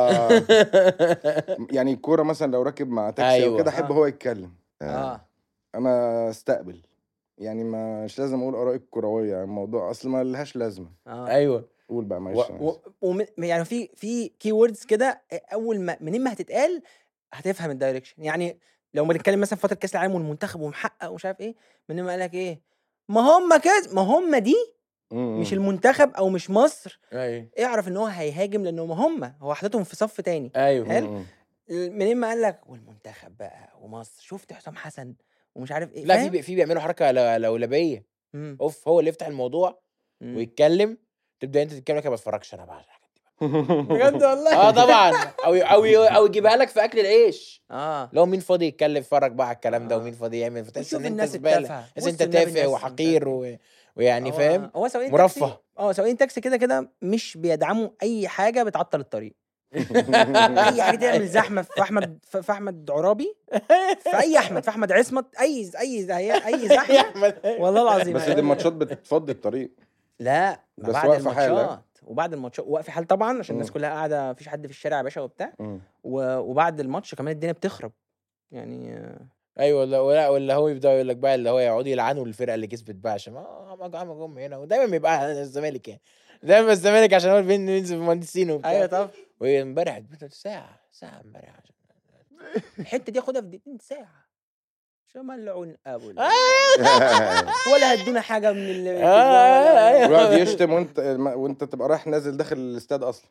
يعني الكوره مثلا لو راكب مع تاكسي أيوة. أيوة. كده احب آه. هو يتكلم اه انا استقبل يعني مش لازم اقول ارائي الكرويه يعني الموضوع اصل ما لهاش لازمه اه ايوه قول بقى و- معلش أنا و... آسف. ومن... يعني في في كي ووردز كده اول ما منين ما هتتقال هتفهم الدايركشن يعني لو بنتكلم مثلا في فتره كاس العالم والمنتخب ومحقق ومش عارف ايه منين ما قال لك ايه ما هم كذا ما هم دي مم. مش المنتخب او مش مصر ايوه اعرف ان هو هيهاجم لانه ما هم هو حاططهم في صف تاني ايوه حلو. مم. منين ما قال لك والمنتخب بقى ومصر شفت حسام حسن ومش عارف ايه لا في فاهم؟ بي- في بيعملوا حركه لو- لولبيه مم. اوف هو اللي يفتح الموضوع مم. ويتكلم تبدا انت تتكلم لك ما بتفرجش انا بقى على الحاجات دي بجد والله اه طبعا او او او يجيبها لك في اكل العيش اه لو مين فاضي يتكلم يتفرج بقى على الكلام ده آه. ومين فاضي يعمل فتحس وتشوف ان انت الناس زباله التافهه تحس بص انت النبي تافه الناس وحقير و... ويعني هو- فاهم هو سواقين مرفه. تاكسي اه سواقين تاكسي كده كده مش بيدعموا اي حاجه بتعطل الطريق اي حاجه تعمل زحمه في احمد في في احمد عرابي في اي احمد في احمد عصمت اي اي اي, أي يا زحمه احمد والله العظيم بس دي الماتشات بتفضي الطريق لا ما بس بعد واقفة حال، ها؟ الماتشات وبعد الماتشات واقف حال طبعا عشان الناس مم. كلها قاعده مفيش حد في الشارع يا باشا وبتاع مم. و- وبعد الماتش كمان الدنيا بتخرب يعني آه، ايوه ولا ولا ولا هو يبدا يقول لك بقى اللي هو يقعدوا يلعنوا الفرقه اللي كسبت بقى عشان اه ما جم جم هنا ودايما بيبقى الزمالك يعني دايما الزمالك عشان هو بين- بينزل في مهندسين وبتاع ايوه طب وامبارح ساعه ساعه امبارح عشان الحته دي خدها في دقيقتين ساعه شملعون ابو ال- آه. ولا هدونا حاجه من اللي آه، أيوة. ويقعد يشتم وانت وانت تبقى رايح نازل داخل الاستاد اصلا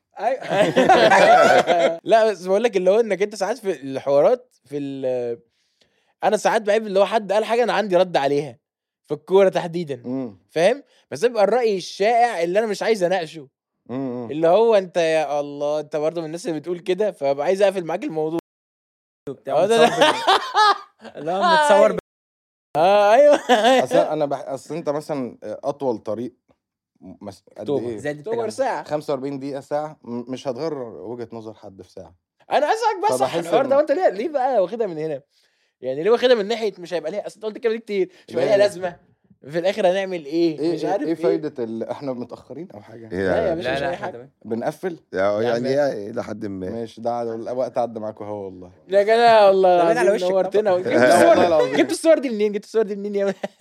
ايوه لا بس بقول لك اللي هو انك انت ساعات في الحوارات في ال انا ساعات بحب اللي هو حد قال حاجه انا عندي رد عليها في الكوره تحديدا مم. فاهم بس يبقى الراي الشائع اللي انا مش عايز اناقشه مم. اللي هو انت يا الله انت برضه من الناس اللي بتقول كده فببقى عايز اقفل معاك الموضوع بتاع اه ده- متصور بال- لا متصور بال- اه ايوه اصل انا بح... اصل انت مثلا اطول طريق مس... قد أكتوبر. ايه زائد اكتوبر التجمع ساعه 45 دقيقة ساعة م- مش هتغير وجهة نظر حد في ساعة انا اسالك بس صح فبحس الحوار ده إن- وانت ليه ليه بقى واخدها من هنا يعني ليه واخدها من ناحيه مش هيبقى ليها اصل انت قلت الكلمه دي كتير مش هيبقى ليها ليه؟ لازمه في الاخر هنعمل ايه, ايه مش عارف ايه فايدة ال... احنا متأخرين او حاجة لا يا إيه، باشا. مش أي حاجة. تمام. بنقفل يعني عم. ايه لحد ما ماشي ده الوقت عدى معاكم اهو والله يا جدع والله ده باين على العظيم وشك نورتنا طبعا. جبت لا والله الصور العظيم. جبت الصور دي منين جبت الصور دي منين يا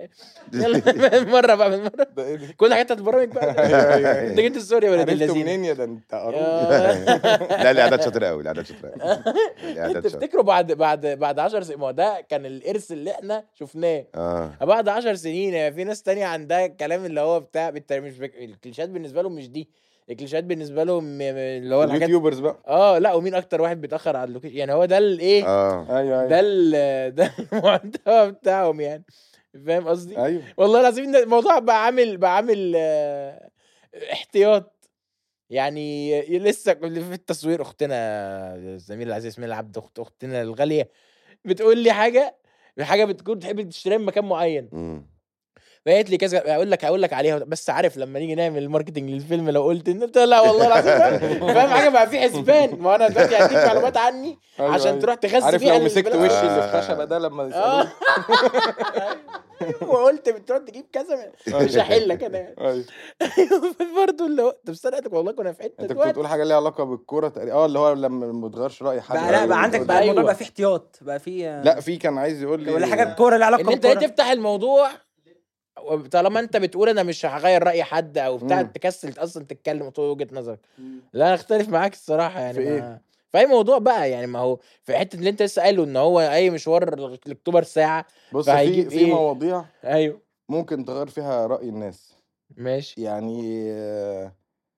يلا مره بقى من مره ده ايه ده؟ كل حاجات البرامج بقى أيوة، أيوة، أيوة. انت جبت السوري ولا عرفته اللذين منين يا ده انت قروي لا الاعداد شاطر قوي الاعداد شاطر قوي الاعداد شاطر تفتكروا بعد بعد بعد 10 سنين ما هو ده كان الارث اللي احنا شفناه اه بعد 10 سنين يعني في ناس تانية عندها الكلام اللي هو بتاع بالت- مش بك... الكليشات بالنسبه لهم مش دي الكليشات بالنسبه لهم م- م- اللي هو الحاجات اليوتيوبرز بقى اه لا ومين اكتر واحد بيتاخر على اللوكيشن يعني هو ده الايه اه ايوه ده ايوه ال ده المحتوى بتاعهم يعني فاهم قصدي؟ ايوه والله العظيم إن الموضوع بقى عامل بقى عامل آه، احتياط يعني لسه كل- في التصوير اختنا الزميل العزيز اسمها العبد اخت اختنا الغاليه بتقول لي حاجه حاجه بتكون تحب تشتريها من مكان معين مم. فقالت لي كذا اقول لك هقول لك عليها بس عارف لما نيجي نعمل ماركتنج للفيلم لو قلت ان انت لا والله العظيم فاهم حاجه بقى في حسبان ما انا دلوقتي هديك معلومات عني أيوة، عشان أيوة. تروح تخزي عارف فيها لو مسكت البلاد. وشي اللي آه. في خشبه ده لما اه يسالوه وقلت بتروح تجيب كذا مش هحلك انا يعني ايوه برضه اللي هو طب استنى والله كنا في حته انت كنت دلوقتي بتقول حاجه ليها علاقه بالكوره تقريبا اه اللي هو لما ما تغيرش راي حد بقى لا بقى عندك بقى الموضوع أيوة. بقى فيه احتياط بقى فيه لا في كان عايز يقول لي ولا حاجه الكوره لها علاقه ان انت ليه بالكوره تفتح الموضوع طالما انت بتقول انا مش هغير راي حد او بتاع مم. تكسل اصلا تتكلم وتقول وجهه نظرك لا انا اختلف معاك الصراحه يعني في إيه؟ ما- في اي موضوع بقى يعني ما هو في حته اللي انت لسه قايله ان هو اي مشوار لاكتوبر ساعه بص في فهيجيب في إيه؟ مواضيع ايوه ممكن تغير فيها راي الناس ماشي يعني آه،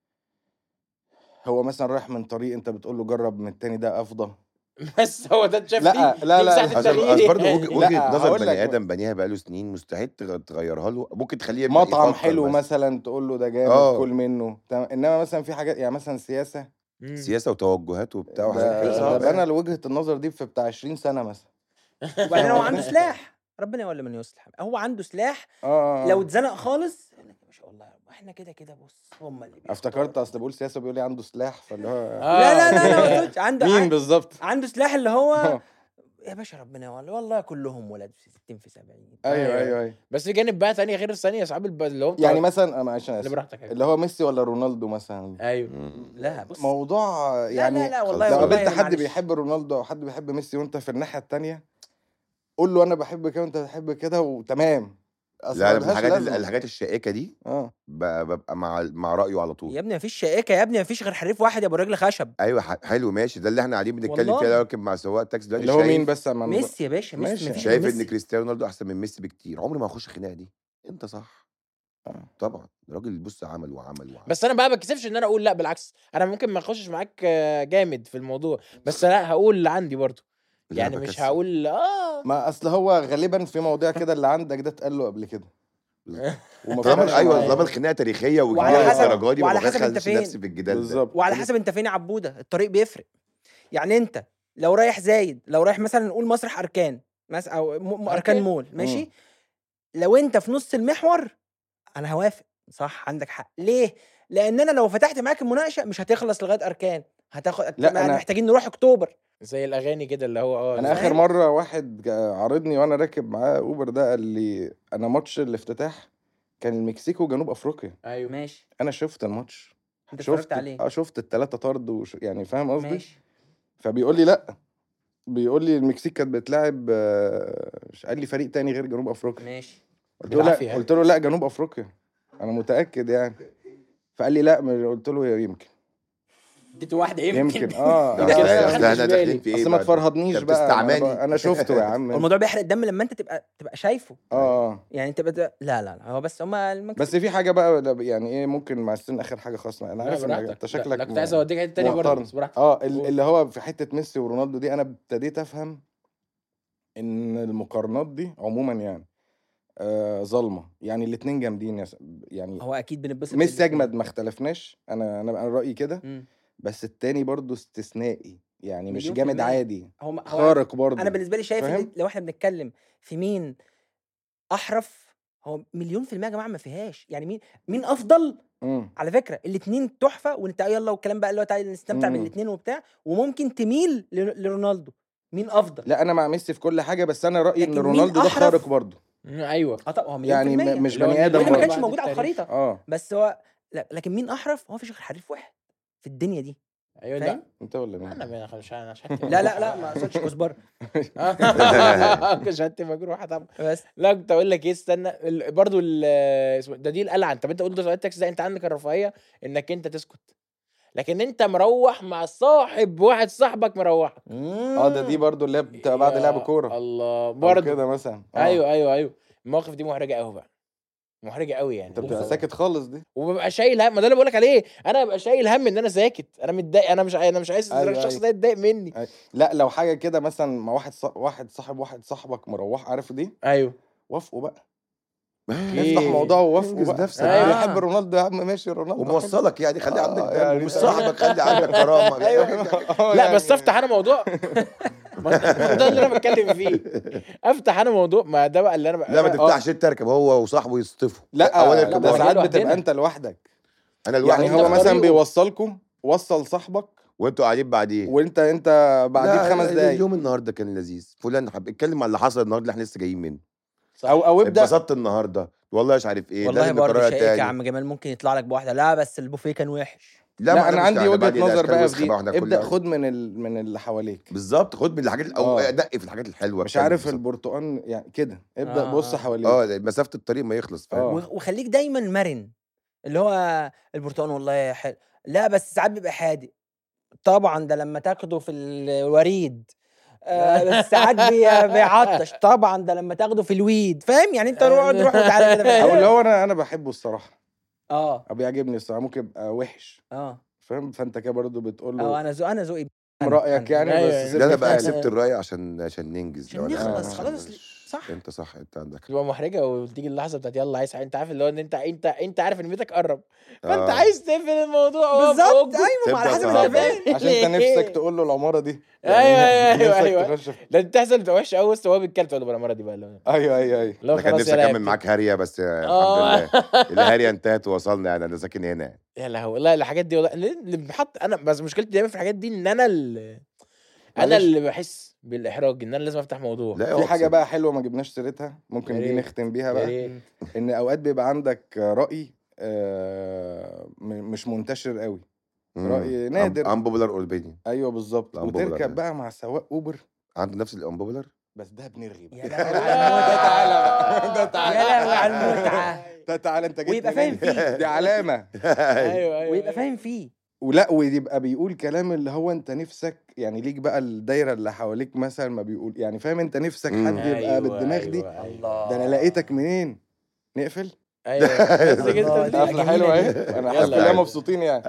هو مثلا رايح من طريق انت بتقول له جرب من التاني ده افضل بس هو ده اتشاف لا، فيه لا، دي لا، مساحة لا. اصل التغيير أصل برضه يعني. وجه- وجهه لا، نظر هقول لك بني بقى. ادم بنيها بقاله سنين مستحيل تغ- تغيرها له ممكن تخليه يبدأ مطعم يفكر حلو بس. مثلا تقول له ده جامد آه. كل منه تمام انما مثلا في حاجات يعني مثلا سياسه مم. سياسه وتوجهات وبتاع وحاجات ده- كده ده صعبة. انا لوجهه النظر دي في بتاع 20 سنه مثلا وبعدين هو عنده سلاح ربنا يولي من يصلح هو عنده سلاح اه لو اتزنق خالص يقول لك ما شاء الله احنا كده كده بص هم اللي بيختاروا. افتكرت اصل بقول سياسه بيقول لي عنده سلاح فاللي هو آه. لا لا لا لا ما تقولش. عنده مين عن- بالظبط عنده سلاح اللي هو آه. يا باشا ربنا يولي والله كلهم ولاد في 60 في 70 ايوه ايوه ايوه بس في جانب بقى تاني غير الثانيه اصحاب الب- اللي هو بتوع- يعني مثلا أنا معلش انا اللي آسف. براحتك اللي هو ميسي ولا رونالدو مثلا ايوه مم. لا بص موضوع يعني لا لا والله لو والله قابلت حد معلش. بيحب رونالدو او حد بيحب ميسي وانت في الناحيه التانية قول له انا بحب كده وانت بتحب كده وتمام أصل لا لا ملهاش الحاجات لازمة. الحاجات الشائكه دي اه ب- ببقى مع مع رايه على طول يا ابني مفيش شائكه يا ابني مفيش غير حريف واحد يا ابو رجل خشب ايوه ح- حلو ماشي ده اللي احنا قاعدين بنتكلم والله. فيه ده راكب مع سواق تاكسي دلوقتي اللي هو مين شايف- بس أما أنا- ميسي يا باشا ميسي ماشي. مفيش شايف غير ان ميسي. كريستيانو رونالدو احسن من ميسي بكتير عمري ما هخش الخناقه دي انت صح آه. طبعا الراجل بص عمل وعمل وعمل بس انا بقى ما بكسفش ان انا اقول لا بالعكس انا ممكن ما اخشش معاك آه، جامد في الموضوع بس لا هقول اللي عندي برضه لا، يعني مش بكسل. هقول اه ما اصل هو غالبا في مواضيع كده اللي عندك ده اتقال له قبل كده وما طالما فرقش ايوه معاه. طالما الخناقه تاريخيه وعلى وكبيره حسب- للدرجه دي وعلى ما حسب انت بدخلش فين. نفسي في الجدال ده بالظبط وعلى حسب انت فين يا عبوده الطريق بيفرق يعني انت لو رايح زايد لو رايح مثلا نقول مسرح اركان مثلا او م- م- اركان أركان. مول ماشي لو انت في نص المحور انا هوافق صح عندك حق ليه لان انا لو فتحت معاك المناقشه مش هتخلص لغايه اركان هتاخد لا، ما أنا- محتاجين نروح اكتوبر زي الاغاني كده اللي هو اه انا زي- اخر مره واحد جا- عارضني وانا راكب معاه اوبر ده قال لي انا ماتش الافتتاح كان المكسيك وجنوب افريقيا ايوه ماشي انا شفت الماتش انت شفت اتفرجت عليه اه شفت الثلاثه طرد وش... يعني فاهم قصدي ماشي فبيقول لي لا بيقول لي المكسيك كانت بتلاعب آه، مش قال لي فريق تاني غير جنوب افريقيا ماشي قلت له بالعافية لا يعني. قلت له لا جنوب افريقيا انا متاكد يعني فقال لي لا مش- قلت له يمكن اديته واحده يمكن يمكن اه ده ده كده آه، ما احنا خدتش احنا بالي. داخلين في ايه اصل ما بقى؟ تفرهدنيش انت بقى أنا بتستعملني. بقى- انا شفته يا عم الموضوع بيحرق الدم لما انت تبقى تبقى شايفه اه اه يعني انت بت... لا لا لا هو بس هما المكسيك بس في حاجه بقى ده يعني ايه ممكن مع السن اخر حاجه خالص انا لا، عارف براحتك. انك انت لا، شكلك لا كنت عايز اوديك حته تانيه برضه محترم. بس براحتك اه ال- قول. اللي هو في حته ميسي ورونالدو دي انا ابتديت افهم ان المقارنات دي عموما يعني آه ظالمه يعني الاتنين جامدين يا س- يعني هو اكيد بنتبسط ميسي بالاتنين. اجمد ما اختلفناش انا انا انا رايي كده مم. بس التاني برضو استثنائي يعني مش مليون في جامد المية. عادي هو هو خارق برضو انا بالنسبه لي شايف ان فاهم؟ لو احنا بنتكلم في مين احرف هو مليون في المية يا جماعه ما فيهاش يعني مين مين افضل مم. على فكره الاثنين تحفه وانت يلا والكلام بقى اللي هو تعالى نستمتع مم. بالاثنين وبتاع وممكن تميل ل- لرونالدو مين افضل لا انا مع ميسي في كل حاجه بس انا رايي ان لكن مين رونالدو ده أحرف؟ خارق برضو مم، ايوه اه طبعا هو مليون يعني في م- المية مش اللي هو بني ادم وإلا ما برضو كانش بعد موجود على التاريخ. الخريطه اه بس هو لا لكن مين احرف هو مفيش غير حريف واحد في الدنيا دي ايوه لا فاهم؟ انت ولا مين؟ انا ما- مش انا شهادتي لا لا لا ما اقصدش كزبره مجروحة. شهادتي مجروحه طبعا بس لا كنت اقول لك ايه استنى ال- برضو ال- اسمه- ده دي القلعه انت انت قلت سؤال التاكسي ده انت عندك الرفاهيه انك انت تسكت لكن انت مروح مع صاحب واحد صاحبك مروح اه ده دي برضو اللي هي بتبقى بعد لعب كوره الله أو برضو كده مثلا آه. ايوه ايوه ايوه المواقف دي محرجه قوي بقى محرجه قوي يعني انت بتبقى ساكت خالص دي وببقى شايل هم ما ده اللي بقول لك عليه انا ببقى شايل هم ان انا ساكت انا متضايق انا مش عاي- انا مش عايز أيوة، الشخص أيوة. ده يتضايق مني لا لو حاجه كده مثلا مع واحد ص... واحد صاحب واحد صاحبك مروح عارف دي ايوه وافقوا بقى إيه؟ افتح موضوع ووافقوا انجز بقى نفسك. أيوة. آه. بيحب رونالدو يا عم ماشي رونالدو وموصلك يعني خلي آه، عندك يعني دم مش صاحبك خلي عندك كرامه أيوة. آه، لا يعني- بس افتح انا موضوع ما ما ده اللي انا بتكلم فيه افتح انا موضوع ما ده بقى اللي انا بقى لا ما آه. تفتحش انت تركب هو وصاحبه يصطفوا لا اولا لا يركب ده لوحدنا. ساعات لوحدنا. بتبقى انت لوحدك انا لوحدي يعني هو في مثلا طريقه. بيوصلكوا وصل صاحبك وانتوا قاعدين بعديه وانت انت بعديه لا، بخمس دقايق اليوم النهارده كان لذيذ فلان حب اتكلم على اللي حصل النهارده اللي احنا لسه جايين منه صح. او او ابدا اتبسطت النهارده والله مش عارف ايه والله لازم برضه نكررها شائك يا تاني عم جمال ممكن يطلع لك بواحده لا بس البوفيه كان وحش لا, لا, ما انا مش عندي قاعد وجهه بعدين نظر الأشكال بقى وسخة في دي واحنا ابدا كلها. خد من ال... من اللي حواليك بالظبط خد من الحاجات او آه. دقي في الحاجات الحلوه مش اتكلم عارف بالظبط. البرتقال يعني كده ابدا آه، بص آه. حواليك اه مسافه الطريق ما يخلص فاهم آه. وخ- وخليك دايما مرن اللي هو البرتقال والله حلو لا بس ساعات بيبقى حادق طبعا ده لما تاخده في الوريد آه بس ساعات بي- بيعطش طبعا ده لما تاخده في الويد فاهم يعني انت روح روح وتعالى كده في او اللي الحياة. هو انا انا بحبه الصراحه اه او بيعجبني الصراحه ممكن يبقى وحش اه فاهم فانت كده برضه بتقول اه له انا ذوق انا ذوقي رايك يعني أيوة، بس أيوة. سيبني لا انا في بقى حالي. سبت الراي عشان عشان ننجز عشان لو أنا- نخلص، عشان خلاص. مش- صح. انت صح انت عندك تبقى محرجه وتيجي اللحظه بتاعت يلا عايز انت عارف اللي هو ان انت انت انت عارف ان بيتك قرب فانت آه. عايز تقفل الموضوع وهو بالظبط فوق. ايوه ما على تبدأ حسب صعب. الاتفاق عشان انت نفسك تقول له العماره دي أيوة، أيوة، نفسك أيوة. تخش في- ده بتحصل بتبقى وحشه قوي بس هو بيتكلم تقول له بقى المره دي بقى اللي هو- ايوه ايوه ايوه اللي هو انا كان خلاص نفسي يلا اكمل يا معاك هاريا بس آه. الحمد لله الهاريا انتهت ووصلنا يعني انا ساكن هنا يا لهوي لا الحاجات دي والله اللي بحط انا بس مشكلتي دايما في الحاجات دي ان انا اللي انا معلش. اللي بحس بالاحراج ان انا لازم افتح موضوع لا في حاجه أقسم. بقى حلوه ما جبناش سيرتها ممكن يا دي ريت. نختم بيها يا بقى ريت. ان اوقات بيبقى عندك راي آه، م- مش منتشر قوي مم. رأي نادر. امبوبولار اوربينيون ايوه بالظبط لا، بوبلر وتركب يعني. بقى مع سواق اوبر عنده نفس الامبوبولار بس ده بنرغي بقى يا لهوي على ده تعالى المتعه بقى ده تعالى يا لهوي على المتعه ده تعالى انت جيت ويبقى منين؟ فاهم فيه. دي علامه ايوه ايوه ويبقى فاهم فيه ولا ويبقى بيقول كلام اللي هو انت نفسك يعني ليك بقى الدايره اللي حواليك مثلا ما بيقول يعني فاهم انت نفسك مم. حد يبقى بالدماغ دي الله ده انا لقيتك منين نقفل ايوه بس كده الله، انت لا، قفله جميلة حلوه دي. اهي انا يلا حاسس يا اننا عم. مبسوطين يعني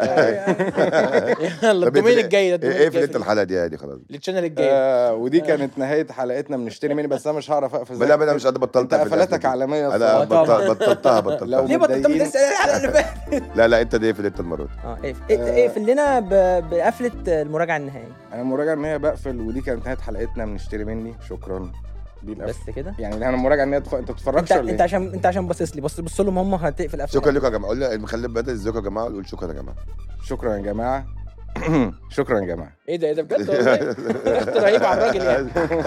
يلا طب الدومين اقفل- الجاي ده الدومين اقفل الجاي انت في- الحلقه دي عادي خلاص التشانل الجاي آه ودي كانت نهايه حلقتنا من اشتري مني بس انا مش هعرف اقفل لا لا مش انا انت بطلتها في قفلاتك القفلة دي. عالميه انا الصراحة. طبعا. بطل- بطلتها لو بطلتها ليه بطلت متضايقين. انت لسه الحلقه اللي فاتت لا لا انت دي اقفل انت المره دي اه اقفل اقفل لنا ب- بقفله المراجعه النهائيه انا مراجعه ان هي بقفل ودي كانت نهايه حلقتنا من اشتري مني شكرا دي القفل بس كده يعني انا مراجعه ان هي تف... انت انت بتتفرجش ولا انت ايه؟ عشان انت عشان باصص لي بص بص لهم هم هتقفل قفله شكرا لكم يا جماعه قلنا المخلف بدل ازيكم يا جماعه نقول شكرا يا جماعه شكرا يا جماعه شكرا يا جماعه ايه ده ايه ده بجد والله ضغط رهيب على الراجل يعني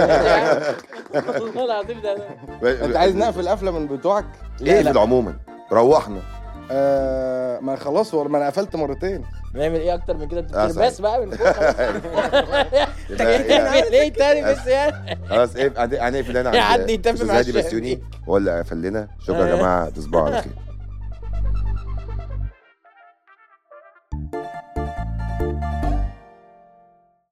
والله العظيم ده انت عايز نقفل قفله من بتوعك؟ اقفل عموما روحنا آه ما خلاص والله ما انا قفلت مرتين نعمل ايه اكتر من كده انت آه، بترباس بقى من فوق يبقى إيه؟ تعمل ايه تاني بس يعني خلاص ايه هنقفل هنا يا عند حد يتمم أستاذ على هادي الشاشة بسيوني دي. ولا قفل لنا شكرا يا جماعه تصبحوا على خير